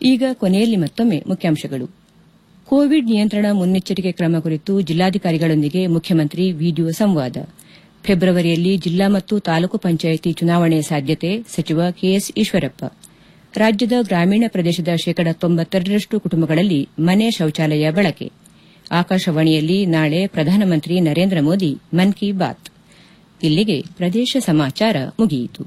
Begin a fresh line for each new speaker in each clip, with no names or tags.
ಈಗ ಕೊನೆಯಲ್ಲಿ ಮತ್ತೊಮ್ಮೆ ಮುಖ್ಯಾಂಶಗಳು ಕೋವಿಡ್ ನಿಯಂತ್ರಣ ಮುನ್ನೆಚ್ಚರಿಕೆ ಕ್ರಮ ಕುರಿತು ಜಿಲ್ಲಾಧಿಕಾರಿಗಳೊಂದಿಗೆ ಮುಖ್ಯಮಂತ್ರಿ ವಿಡಿಯೋ ಸಂವಾದ ಫೆಬ್ರವರಿಯಲ್ಲಿ ಜಿಲ್ಲಾ ಮತ್ತು ತಾಲೂಕು ಪಂಚಾಯಿತಿ ಚುನಾವಣೆ ಸಾಧ್ಯತೆ ಸಚಿವ ಕೆಎಸ್ ಈಶ್ವರಪ್ಪ ರಾಜ್ಯದ ಗ್ರಾಮೀಣ ಪ್ರದೇಶದ ಶೇಕಡ ತೊಂಬತ್ತೆರಡರಷ್ಟು ಕುಟುಂಬಗಳಲ್ಲಿ ಮನೆ ಶೌಚಾಲಯ ಬಳಕೆ ಆಕಾಶವಾಣಿಯಲ್ಲಿ ನಾಳೆ ಪ್ರಧಾನಮಂತ್ರಿ ನರೇಂದ್ರ ಮೋದಿ ಮನ್ ಕಿ ಬಾತ್ ಇಲ್ಲಿಗೆ ಪ್ರದೇಶ ಸಮಾಚಾರ ಮುಗಿಯಿತು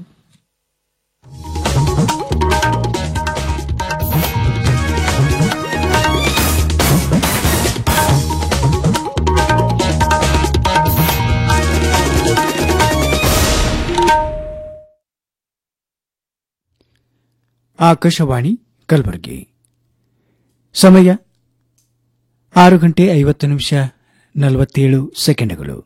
ಆಕಾಶವಾಣಿ ಕಲಬುರಗಿ ಸಮಯ ಆರು ಗಂಟೆ ಐವತ್ತು ನಿಮಿಷ ನಲವತ್ತೇಳು ಸೆಕೆಂಡ್ಗಳು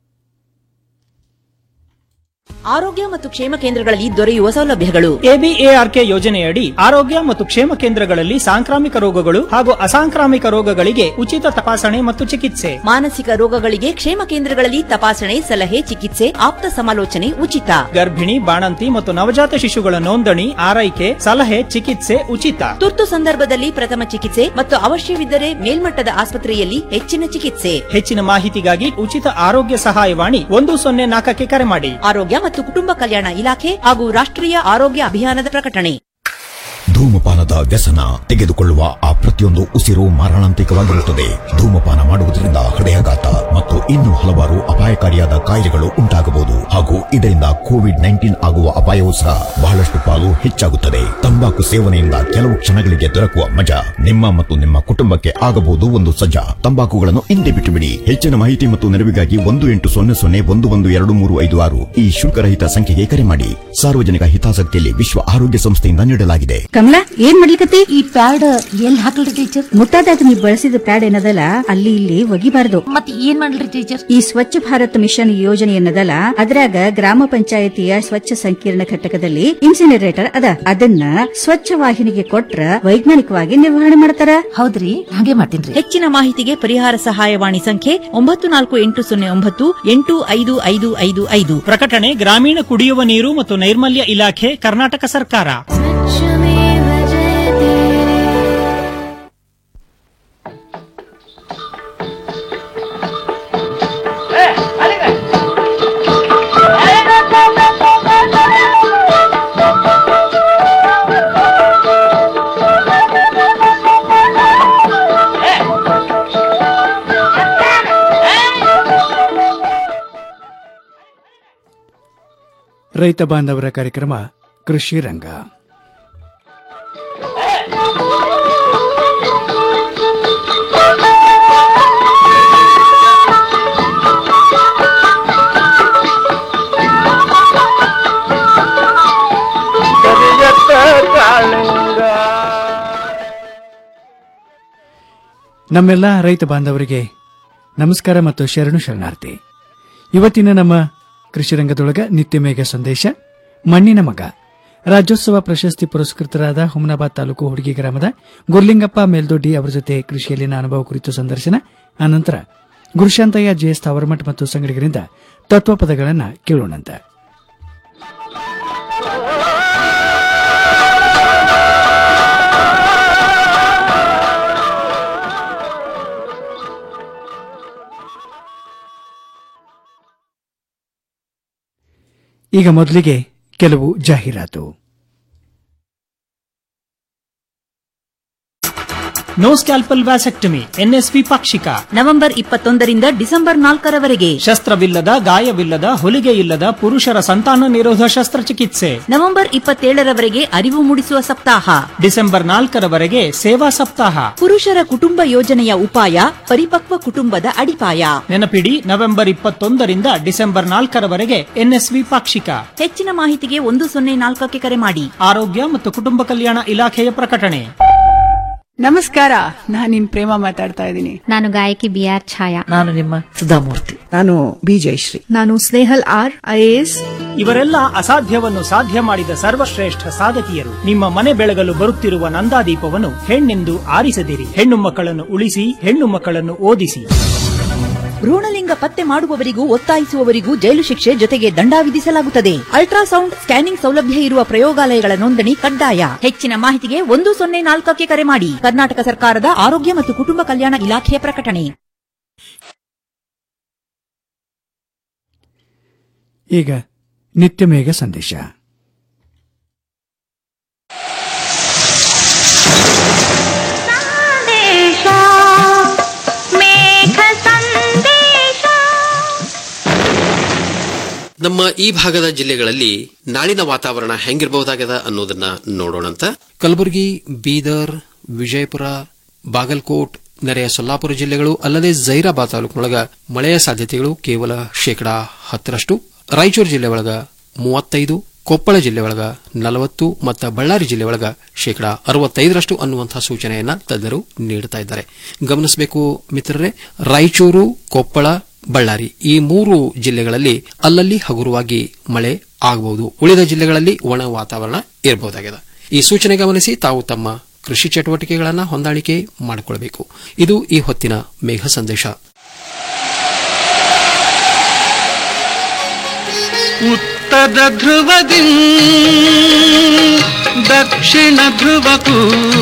ಆರೋಗ್ಯ ಮತ್ತು ಕ್ಷೇಮ ಕೇಂದ್ರಗಳಲ್ಲಿ ದೊರೆಯುವ ಸೌಲಭ್ಯಗಳು
ಎಬಿಎಆರ್ಕೆ ಯೋಜನೆಯಡಿ ಆರೋಗ್ಯ ಮತ್ತು ಕ್ಷೇಮ ಕೇಂದ್ರಗಳಲ್ಲಿ ಸಾಂಕ್ರಾಮಿಕ ರೋಗಗಳು ಹಾಗೂ ಅಸಾಂಕ್ರಾಮಿಕ ರೋಗಗಳಿಗೆ ಉಚಿತ ತಪಾಸಣೆ ಮತ್ತು ಚಿಕಿತ್ಸೆ
ಮಾನಸಿಕ ರೋಗಗಳಿಗೆ ಕ್ಷೇಮ ಕೇಂದ್ರಗಳಲ್ಲಿ ತಪಾಸಣೆ ಸಲಹೆ ಚಿಕಿತ್ಸೆ ಆಪ್ತ ಸಮಾಲೋಚನೆ ಉಚಿತ
ಗರ್ಭಿಣಿ ಬಾಣಂತಿ ಮತ್ತು ನವಜಾತ ಶಿಶುಗಳ ನೋಂದಣಿ ಆರೈಕೆ ಸಲಹೆ ಚಿಕಿತ್ಸೆ ಉಚಿತ
ತುರ್ತು ಸಂದರ್ಭದಲ್ಲಿ ಪ್ರಥಮ ಚಿಕಿತ್ಸೆ ಮತ್ತು ಅವಶ್ಯವಿದ್ದರೆ ಮೇಲ್ಮಟ್ಟದ ಆಸ್ಪತ್ರೆಯಲ್ಲಿ ಹೆಚ್ಚಿನ ಚಿಕಿತ್ಸೆ
ಹೆಚ್ಚಿನ ಮಾಹಿತಿಗಾಗಿ ಉಚಿತ ಆರೋಗ್ಯ ಸಹಾಯವಾಣಿ ಒಂದು ಸೊನ್ನೆ ನಾಲ್ಕಕ್ಕೆ ಕರೆ ಮಾಡಿ
ಆರೋಗ್ಯ ಮತ್ತು ಕುಟುಂಬ ಕಲ್ಯಾಣ ಇಲಾಖೆ ಹಾಗೂ ರಾಷ್ಟ್ರೀಯ ಆರೋಗ್ಯ ಅಭಿಯಾನದ ಪ್ರಕಟಣೆ
ಧೂಮಪಾನದ ವ್ಯಸನ ತೆಗೆದುಕೊಳ್ಳುವ ಆ ಪ್ರತಿಯೊಂದು ಉಸಿರು ಮಾರಣಾಂತಿಕವಾಗಿರುತ್ತದೆ ಧೂಮಪಾನ ಮಾಡುವುದರಿಂದ ಹೃದಯಾಘಾತ ಮತ್ತು ಇನ್ನೂ ಹಲವಾರು ಅಪಾಯಕಾರಿಯಾದ ಕಾಯಿಲೆಗಳು ಉಂಟಾಗಬಹುದು ಹಾಗೂ ಇದರಿಂದ ಕೋವಿಡ್ ನೈನ್ಟೀನ್ ಆಗುವ ಅಪಾಯವೂ ಸಹ ಬಹಳಷ್ಟು ಪಾಲು ಹೆಚ್ಚಾಗುತ್ತದೆ ತಂಬಾಕು ಸೇವನೆಯಿಂದ ಕೆಲವು ಕ್ಷಣಗಳಿಗೆ ದೊರಕುವ ಮಜಾ ನಿಮ್ಮ ಮತ್ತು ನಿಮ್ಮ ಕುಟುಂಬಕ್ಕೆ ಆಗಬಹುದು ಒಂದು ಸಜ್ಜಾ ತಂಬಾಕುಗಳನ್ನು ಹಿಂದೆ ಬಿಟ್ಟು ಬಿಡಿ ಹೆಚ್ಚಿನ ಮಾಹಿತಿ ಮತ್ತು ನೆರವಿಗಾಗಿ ಒಂದು ಎಂಟು ಸೊನ್ನೆ ಸೊನ್ನೆ ಒಂದು ಒಂದು ಎರಡು ಮೂರು ಐದು ಆರು ಈ ಶುಲ್ಕರಹಿತ ಸಂಖ್ಯೆಗೆ ಕರೆ ಮಾಡಿ ಸಾರ್ವಜನಿಕ ಹಿತಾಸಕ್ತಿಯಲ್ಲಿ ವಿಶ್ವ ಆರೋಗ್ಯ ಸಂಸ್ಥೆಯಿಂದ ನೀಡಲಾಗಿದೆ
ಕಮಲಾ ಏನ್ ಮಾಡ್ಲಿಕತ್ತಿ ಈ ಪ್ಯಾಡ್ ಎಲ್ಲಿ ಹಾಕಲ್ರಿ ಟೀಚರ್ ಮುಟ್ಟಾದಾಗ ನೀವು ಬಳಸಿದ ಪ್ಯಾಡ್ ಏನದಲ್ಲ ಅಲ್ಲಿ ಇಲ್ಲಿ ಒಗಿಬಾರ್ದು
ಮತ್ ಏನ್ ಮಾಡ್ಲಿ ಟೀಚರ್
ಈ ಸ್ವಚ್ಛ ಭಾರತ್ ಮಿಷನ್ ಯೋಜನೆ ಏನದಲ್ಲ ಅದ್ರಾಗ ಗ್ರಾಮ ಪಂಚಾಯತಿಯ ಸ್ವಚ್ಛ ಸಂಕೀರ್ಣ ಘಟಕದಲ್ಲಿ ಇನ್ಸಿನರೇಟರ್ ಅದ ಅದನ್ನ ಸ್ವಚ್ಛ ವಾಹಿನಿಗೆ ಕೊಟ್ರ ವೈಜ್ಞಾನಿಕವಾಗಿ ನಿರ್ವಹಣೆ ಮಾಡ್ತಾರ
ಹೌದ್ರಿ ಹಾಗೆ ಮಾಡ್ತೀನ್ರಿ
ಹೆಚ್ಚಿನ ಮಾಹಿತಿಗೆ ಪರಿಹಾರ ಸಹಾಯವಾಣಿ ಸಂಖ್ಯೆ ಒಂಬತ್ತು ನಾಲ್ಕು ಎಂಟು ಸೊನ್ನೆ ಒಂಬತ್ತು ಎಂಟು ಐದು ಐದು ಐದು ಐದು
ಪ್ರಕಟಣೆ ಗ್ರಾಮೀಣ ಕುಡಿಯುವ ನೀರು ಮತ್ತು ನೈರ್ಮಲ್ಯ ಇಲಾಖೆ ಕರ್ನಾಟಕ ಸರ್ಕಾರ
ರೈತ ಬಾಂಧವರ ಕಾರ್ಯಕ್ರಮ ಕೃಷಿ ರಂಗ ನಮ್ಮೆಲ್ಲ ರೈತ ಬಾಂಧವರಿಗೆ ನಮಸ್ಕಾರ ಮತ್ತು ಶರಣು ಶರಣಾರ್ಥಿ ಇವತ್ತಿನ ನಮ್ಮ ಕೃಷಿ ರಂಗದೊಳಗ ನಿತ್ಯ ಮೇಘ ಸಂದೇಶ ಮಣ್ಣಿನ ಮಗ ರಾಜ್ಯೋತ್ಸವ ಪ್ರಶಸ್ತಿ ಪುರಸ್ಕೃತರಾದ ಹುಮನಾಬಾದ್ ತಾಲೂಕು ಹುಡುಗಿ ಗ್ರಾಮದ ಗುರ್ಲಿಂಗಪ್ಪ ಮೇಲ್ದೊಡ್ಡಿ ಅವರ ಜೊತೆ ಕೃಷಿಯಲ್ಲಿನ ಅನುಭವ ಕುರಿತು ಸಂದರ್ಶನ ಅನಂತರ ಗುರುಶಾಂತಯ್ಯ ಜೆಎಸ್ ತಾವರಮಠ್ ಮತ್ತು ಸಂಗಡಿಗರಿಂದ ತತ್ವಪದಗಳನ್ನು ಕೇಳೋಣಂತ ಈಗ ಮೊದಲಿಗೆ ಕೆಲವು ಜಾಹೀರಾತು
ನೋ ಸ್ಕ್ಯಾಲ್ಪಲ್ ವ್ಯಾಸೆಕ್ಟಮಿ ಎನ್ಎಸ್ಪಿ ಪಾಕ್ಷಿಕ
ನವೆಂಬರ್ ಇಪ್ಪತ್ತೊಂದರಿಂದ ಡಿಸೆಂಬರ್ ನಾಲ್ಕರವರೆಗೆ
ಶಸ್ತ್ರವಿಲ್ಲದ ಗಾಯವಿಲ್ಲದ ಹೊಲಿಗೆ ಇಲ್ಲದ ಪುರುಷರ ಸಂತಾನ ನಿರೋಧ ಶಸ್ತ್ರಚಿಕಿತ್ಸೆ
ನವೆಂಬರ್ ಇಪ್ಪತ್ತೇಳರವರೆಗೆ ಅರಿವು ಮೂಡಿಸುವ ಸಪ್ತಾಹ
ಡಿಸೆಂಬರ್ ನಾಲ್ಕರವರೆಗೆ ಸೇವಾ ಸಪ್ತಾಹ
ಪುರುಷರ ಕುಟುಂಬ ಯೋಜನೆಯ ಉಪಾಯ ಪರಿಪಕ್ವ ಕುಟುಂಬದ ಅಡಿಪಾಯ
ನೆನಪಿಡಿ ನವೆಂಬರ್ ಇಪ್ಪತ್ತೊಂದರಿಂದ ಡಿಸೆಂಬರ್ ನಾಲ್ಕರವರೆಗೆ ಎನ್ಎಸ್ವಿ ಪಾಕ್ಷಿಕ
ಹೆಚ್ಚಿನ ಮಾಹಿತಿಗೆ ಒಂದು ಸೊನ್ನೆ ನಾಲ್ಕಕ್ಕೆ ಕರೆ ಮಾಡಿ
ಆರೋಗ್ಯ ಮತ್ತು ಕುಟುಂಬ ಕಲ್ಯಾಣ ಇಲಾಖೆಯ ಪ್ರಕಟಣೆ
ನಮಸ್ಕಾರ ನಾನು ನಿಮ್ ಪ್ರೇಮ ಮಾತಾಡ್ತಾ ಇದ್ದೀನಿ
ನಾನು ಗಾಯಕಿ ಬಿ ಆರ್ ಛಾಯಾ
ನಾನು ನಿಮ್ಮ ಸುಧಾಮೂರ್ತಿ
ನಾನು ಬಿ ಜಯಶ್ರೀ
ನಾನು ಸ್ನೇಹಲ್ ಆರ್ ಐಎಎಸ್
ಇವರೆಲ್ಲ ಅಸಾಧ್ಯವನ್ನು ಸಾಧ್ಯ ಮಾಡಿದ ಸರ್ವಶ್ರೇಷ್ಠ ಸಾಧಕಿಯರು ನಿಮ್ಮ ಮನೆ ಬೆಳಗಲು ಬರುತ್ತಿರುವ ನಂದಾದೀಪವನ್ನು ಹೆಣ್ಣೆಂದು ಆರಿಸದಿರಿ ಹೆಣ್ಣು ಮಕ್ಕಳನ್ನು ಉಳಿಸಿ ಹೆಣ್ಣು ಮಕ್ಕಳನ್ನು ಓದಿಸಿ
ಭ್ರೂಣಲಿಂಗ ಪತ್ತೆ ಮಾಡುವವರಿಗೂ ಒತ್ತಾಯಿಸುವವರಿಗೂ ಜೈಲು ಶಿಕ್ಷೆ ಜೊತೆಗೆ ದಂಡ ವಿಧಿಸಲಾಗುತ್ತದೆ ಅಲ್ಟ್ರಾಸೌಂಡ್ ಸ್ಕ್ಯಾನಿಂಗ್ ಸೌಲಭ್ಯ ಇರುವ ಪ್ರಯೋಗಾಲಯಗಳ ನೋಂದಣಿ ಕಡ್ಡಾಯ ಹೆಚ್ಚಿನ ಮಾಹಿತಿಗೆ ಒಂದು ಸೊನ್ನೆ ನಾಲ್ಕಕ್ಕೆ ಕರೆ ಮಾಡಿ ಕರ್ನಾಟಕ ಸರ್ಕಾರದ ಆರೋಗ್ಯ ಮತ್ತು ಕುಟುಂಬ ಕಲ್ಯಾಣ ಇಲಾಖೆಯ ಪ್ರಕಟಣೆ
ಈಗ ನಿತ್ಯ ಮೇಘ ಸಂದೇಶ
ನಮ್ಮ ಈ ಭಾಗದ ಜಿಲ್ಲೆಗಳಲ್ಲಿ ನಾಳಿನ ವಾತಾವರಣ ಹೆಂಗಿರಬಹುದಾಗದ ಅನ್ನೋದನ್ನ ನೋಡೋಣಂತ ಕಲಬುರಗಿ ಬೀದರ್ ವಿಜಯಪುರ ಬಾಗಲಕೋಟ್ ನೆರೆಯ ಸೊಲ್ಲಾಪುರ ಜಿಲ್ಲೆಗಳು ಅಲ್ಲದೆ ಜೈರಾಬಾದ್ ತಾಲೂಕಿನೊಳಗ ಮಳೆಯ ಸಾಧ್ಯತೆಗಳು ಕೇವಲ ಶೇಕಡಾ ಹತ್ತರಷ್ಟು ರಾಯಚೂರು ಜಿಲ್ಲೆ ಒಳಗ ಮೂವತ್ತೈದು ಕೊಪ್ಪಳ ಜಿಲ್ಲೆ ಒಳಗ ನಲವತ್ತು ಮತ್ತು ಬಳ್ಳಾರಿ ಜಿಲ್ಲೆ ಒಳಗ ಶೇಕಡಾ ಅರವತ್ತೈದರಷ್ಟು ಅನ್ನುವಂತಹ ಸೂಚನೆಯನ್ನ ತಜ್ಞರು ನೀಡುತ್ತಾ ಇದ್ದಾರೆ ಗಮನಿಸಬೇಕು ಮಿತ್ರರೇ ರಾಯಚೂರು ಕೊಪ್ಪಳ ಬಳ್ಳಾರಿ ಈ ಮೂರು ಜಿಲ್ಲೆಗಳಲ್ಲಿ ಅಲ್ಲಲ್ಲಿ ಹಗುರವಾಗಿ ಮಳೆ ಆಗಬಹುದು ಉಳಿದ ಜಿಲ್ಲೆಗಳಲ್ಲಿ ಒಣ ವಾತಾವರಣ ಇರಬಹುದಾಗಿದೆ ಈ ಸೂಚನೆ ಗಮನಿಸಿ ತಾವು ತಮ್ಮ ಕೃಷಿ ಚಟುವಟಿಕೆಗಳನ್ನು ಹೊಂದಾಣಿಕೆ ಮಾಡಿಕೊಳ್ಳಬೇಕು ಇದು ಈ ಹೊತ್ತಿನ ಮೇಘ ಸಂದೇಶ
ಉತ್ತರ ಧ್ರುವದಿ ದಕ್ಷಿಣ ಧ್ರುವಕ್ಕೂ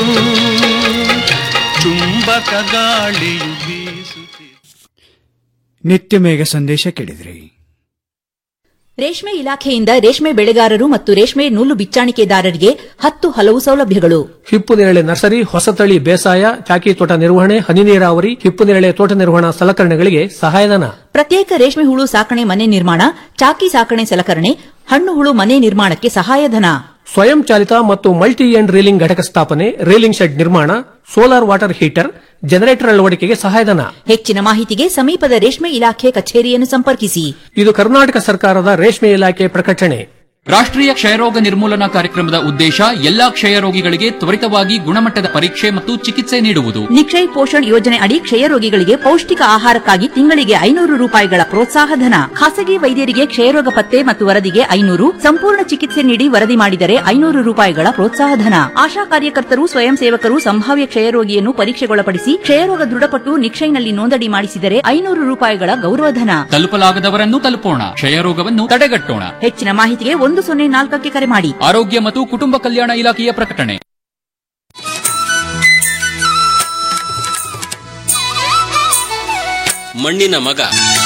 ಚುಂಬಕ ಗಾಳಿಯು ಬೀಸುತ್ತಿದೆ
ನಿತ್ಯ ಮೇಘ ಸಂದೇಶ ಕೇಳಿದ್ರಿ
ರೇಷ್ಮೆ ಇಲಾಖೆಯಿಂದ ರೇಷ್ಮೆ ಬೆಳೆಗಾರರು ಮತ್ತು ರೇಷ್ಮೆ ನೂಲು ಬಿಚ್ಚಾಣಿಕೆದಾರರಿಗೆ ಹತ್ತು ಹಲವು ಸೌಲಭ್ಯಗಳು
ಹಿಪ್ಪು ನೇರಳೆ ನರ್ಸರಿ ಹೊಸತಳಿ ಬೇಸಾಯ ಚಾಕಿ ತೋಟ ನಿರ್ವಹಣೆ ಹನಿ ನೀರಾವರಿ ಹಿಪ್ಪು ನೇರಳೆ ತೋಟ ನಿರ್ವಹಣಾ ಸಲಕರಣೆಗಳಿಗೆ ಸಹಾಯಧನ
ಪ್ರತ್ಯೇಕ ರೇಷ್ಮೆ ಹುಳು ಸಾಕಣೆ ಮನೆ ನಿರ್ಮಾಣ ಚಾಕಿ ಸಾಕಣೆ ಸಲಕರಣೆ ಹಣ್ಣು ಹುಳು ಮನೆ ನಿರ್ಮಾಣಕ್ಕೆ ಸಹಾಯಧನ
ಸ್ವಯಂ ಚಾಲಿತ ಮತ್ತು ಮಲ್ಟಿ ಎಂಡ್ ರೀಲಿಂಗ್ ಘಟಕ ಸ್ಥಾಪನೆ ರೀಲಿಂಗ್ ಶೆಡ್ ನಿರ್ಮಾಣ ಸೋಲಾರ್ ವಾಟರ್ ಹೀಟರ್ ಜನರೇಟರ್ ಅಳವಡಿಕೆಗೆ ಸಹಾಯಧನ
ಹೆಚ್ಚಿನ ಮಾಹಿತಿಗೆ ಸಮೀಪದ ರೇಷ್ಮೆ ಇಲಾಖೆ ಕಚೇರಿಯನ್ನು ಸಂಪರ್ಕಿಸಿ
ಇದು ಕರ್ನಾಟಕ ಸರ್ಕಾರದ ರೇಷ್ಮೆ ಇಲಾಖೆ ಪ್ರಕಟಣೆ
ರಾಷ್ಟ್ರೀಯ ಕ್ಷಯರೋಗ ನಿರ್ಮೂಲನಾ ಕಾರ್ಯಕ್ರಮದ ಉದ್ದೇಶ ಎಲ್ಲಾ ಕ್ಷಯರೋಗಿಗಳಿಗೆ ತ್ವರಿತವಾಗಿ ಗುಣಮಟ್ಟದ ಪರೀಕ್ಷೆ ಮತ್ತು ಚಿಕಿತ್ಸೆ ನೀಡುವುದು
ನಿಕ್ಷಯ್ ಪೋಷಣ್ ಯೋಜನೆ ಅಡಿ ಕ್ಷಯರೋಗಿಗಳಿಗೆ ಪೌಷ್ಟಿಕ ಆಹಾರಕ್ಕಾಗಿ ತಿಂಗಳಿಗೆ ಐನೂರು ರೂಪಾಯಿಗಳ ಪ್ರೋತ್ಸಾಹಧನ ಖಾಸಗಿ ವೈದ್ಯರಿಗೆ ಕ್ಷಯರೋಗ ಪತ್ತೆ ಮತ್ತು ವರದಿಗೆ ಐನೂರು ಸಂಪೂರ್ಣ ಚಿಕಿತ್ಸೆ ನೀಡಿ ವರದಿ ಮಾಡಿದರೆ ಐನೂರು ರೂಪಾಯಿಗಳ ಪ್ರೋತ್ಸಾಹಧನ ಆಶಾ ಕಾರ್ಯಕರ್ತರು ಸ್ವಯಂ ಸೇವಕರು ಸಂಭಾವ್ಯ ಕ್ಷಯರೋಗಿಯನ್ನು ಪರೀಕ್ಷೆಗೊಳಪಡಿಸಿ ಕ್ಷಯರೋಗ ದೃಢಪಟ್ಟು ನಿಕ್ಷಯ್ನಲ್ಲಿ ನೋಂದಣಿ ಮಾಡಿಸಿದರೆ ಐನೂರು ರೂಪಾಯಿಗಳ ಗೌರವಧನ
ತಲುಪಲಾಗದವರನ್ನು ತಲುಪೋಣ ಕ್ಷಯರೋಗವನ್ನು ತಡೆಗಟ್ಟೋಣ
ಹೆಚ್ಚಿನ ಮಾಹಿತಿಗೆ ಒಂದು ಸೊನ್ನೆ ನಾಲ್ಕಕ್ಕೆ ಕರೆ ಮಾಡಿ
ಆರೋಗ್ಯ ಮತ್ತು ಕುಟುಂಬ ಕಲ್ಯಾಣ ಇಲಾಖೆಯ ಪ್ರಕಟಣೆ
ಮಣ್ಣಿನ ಮಗ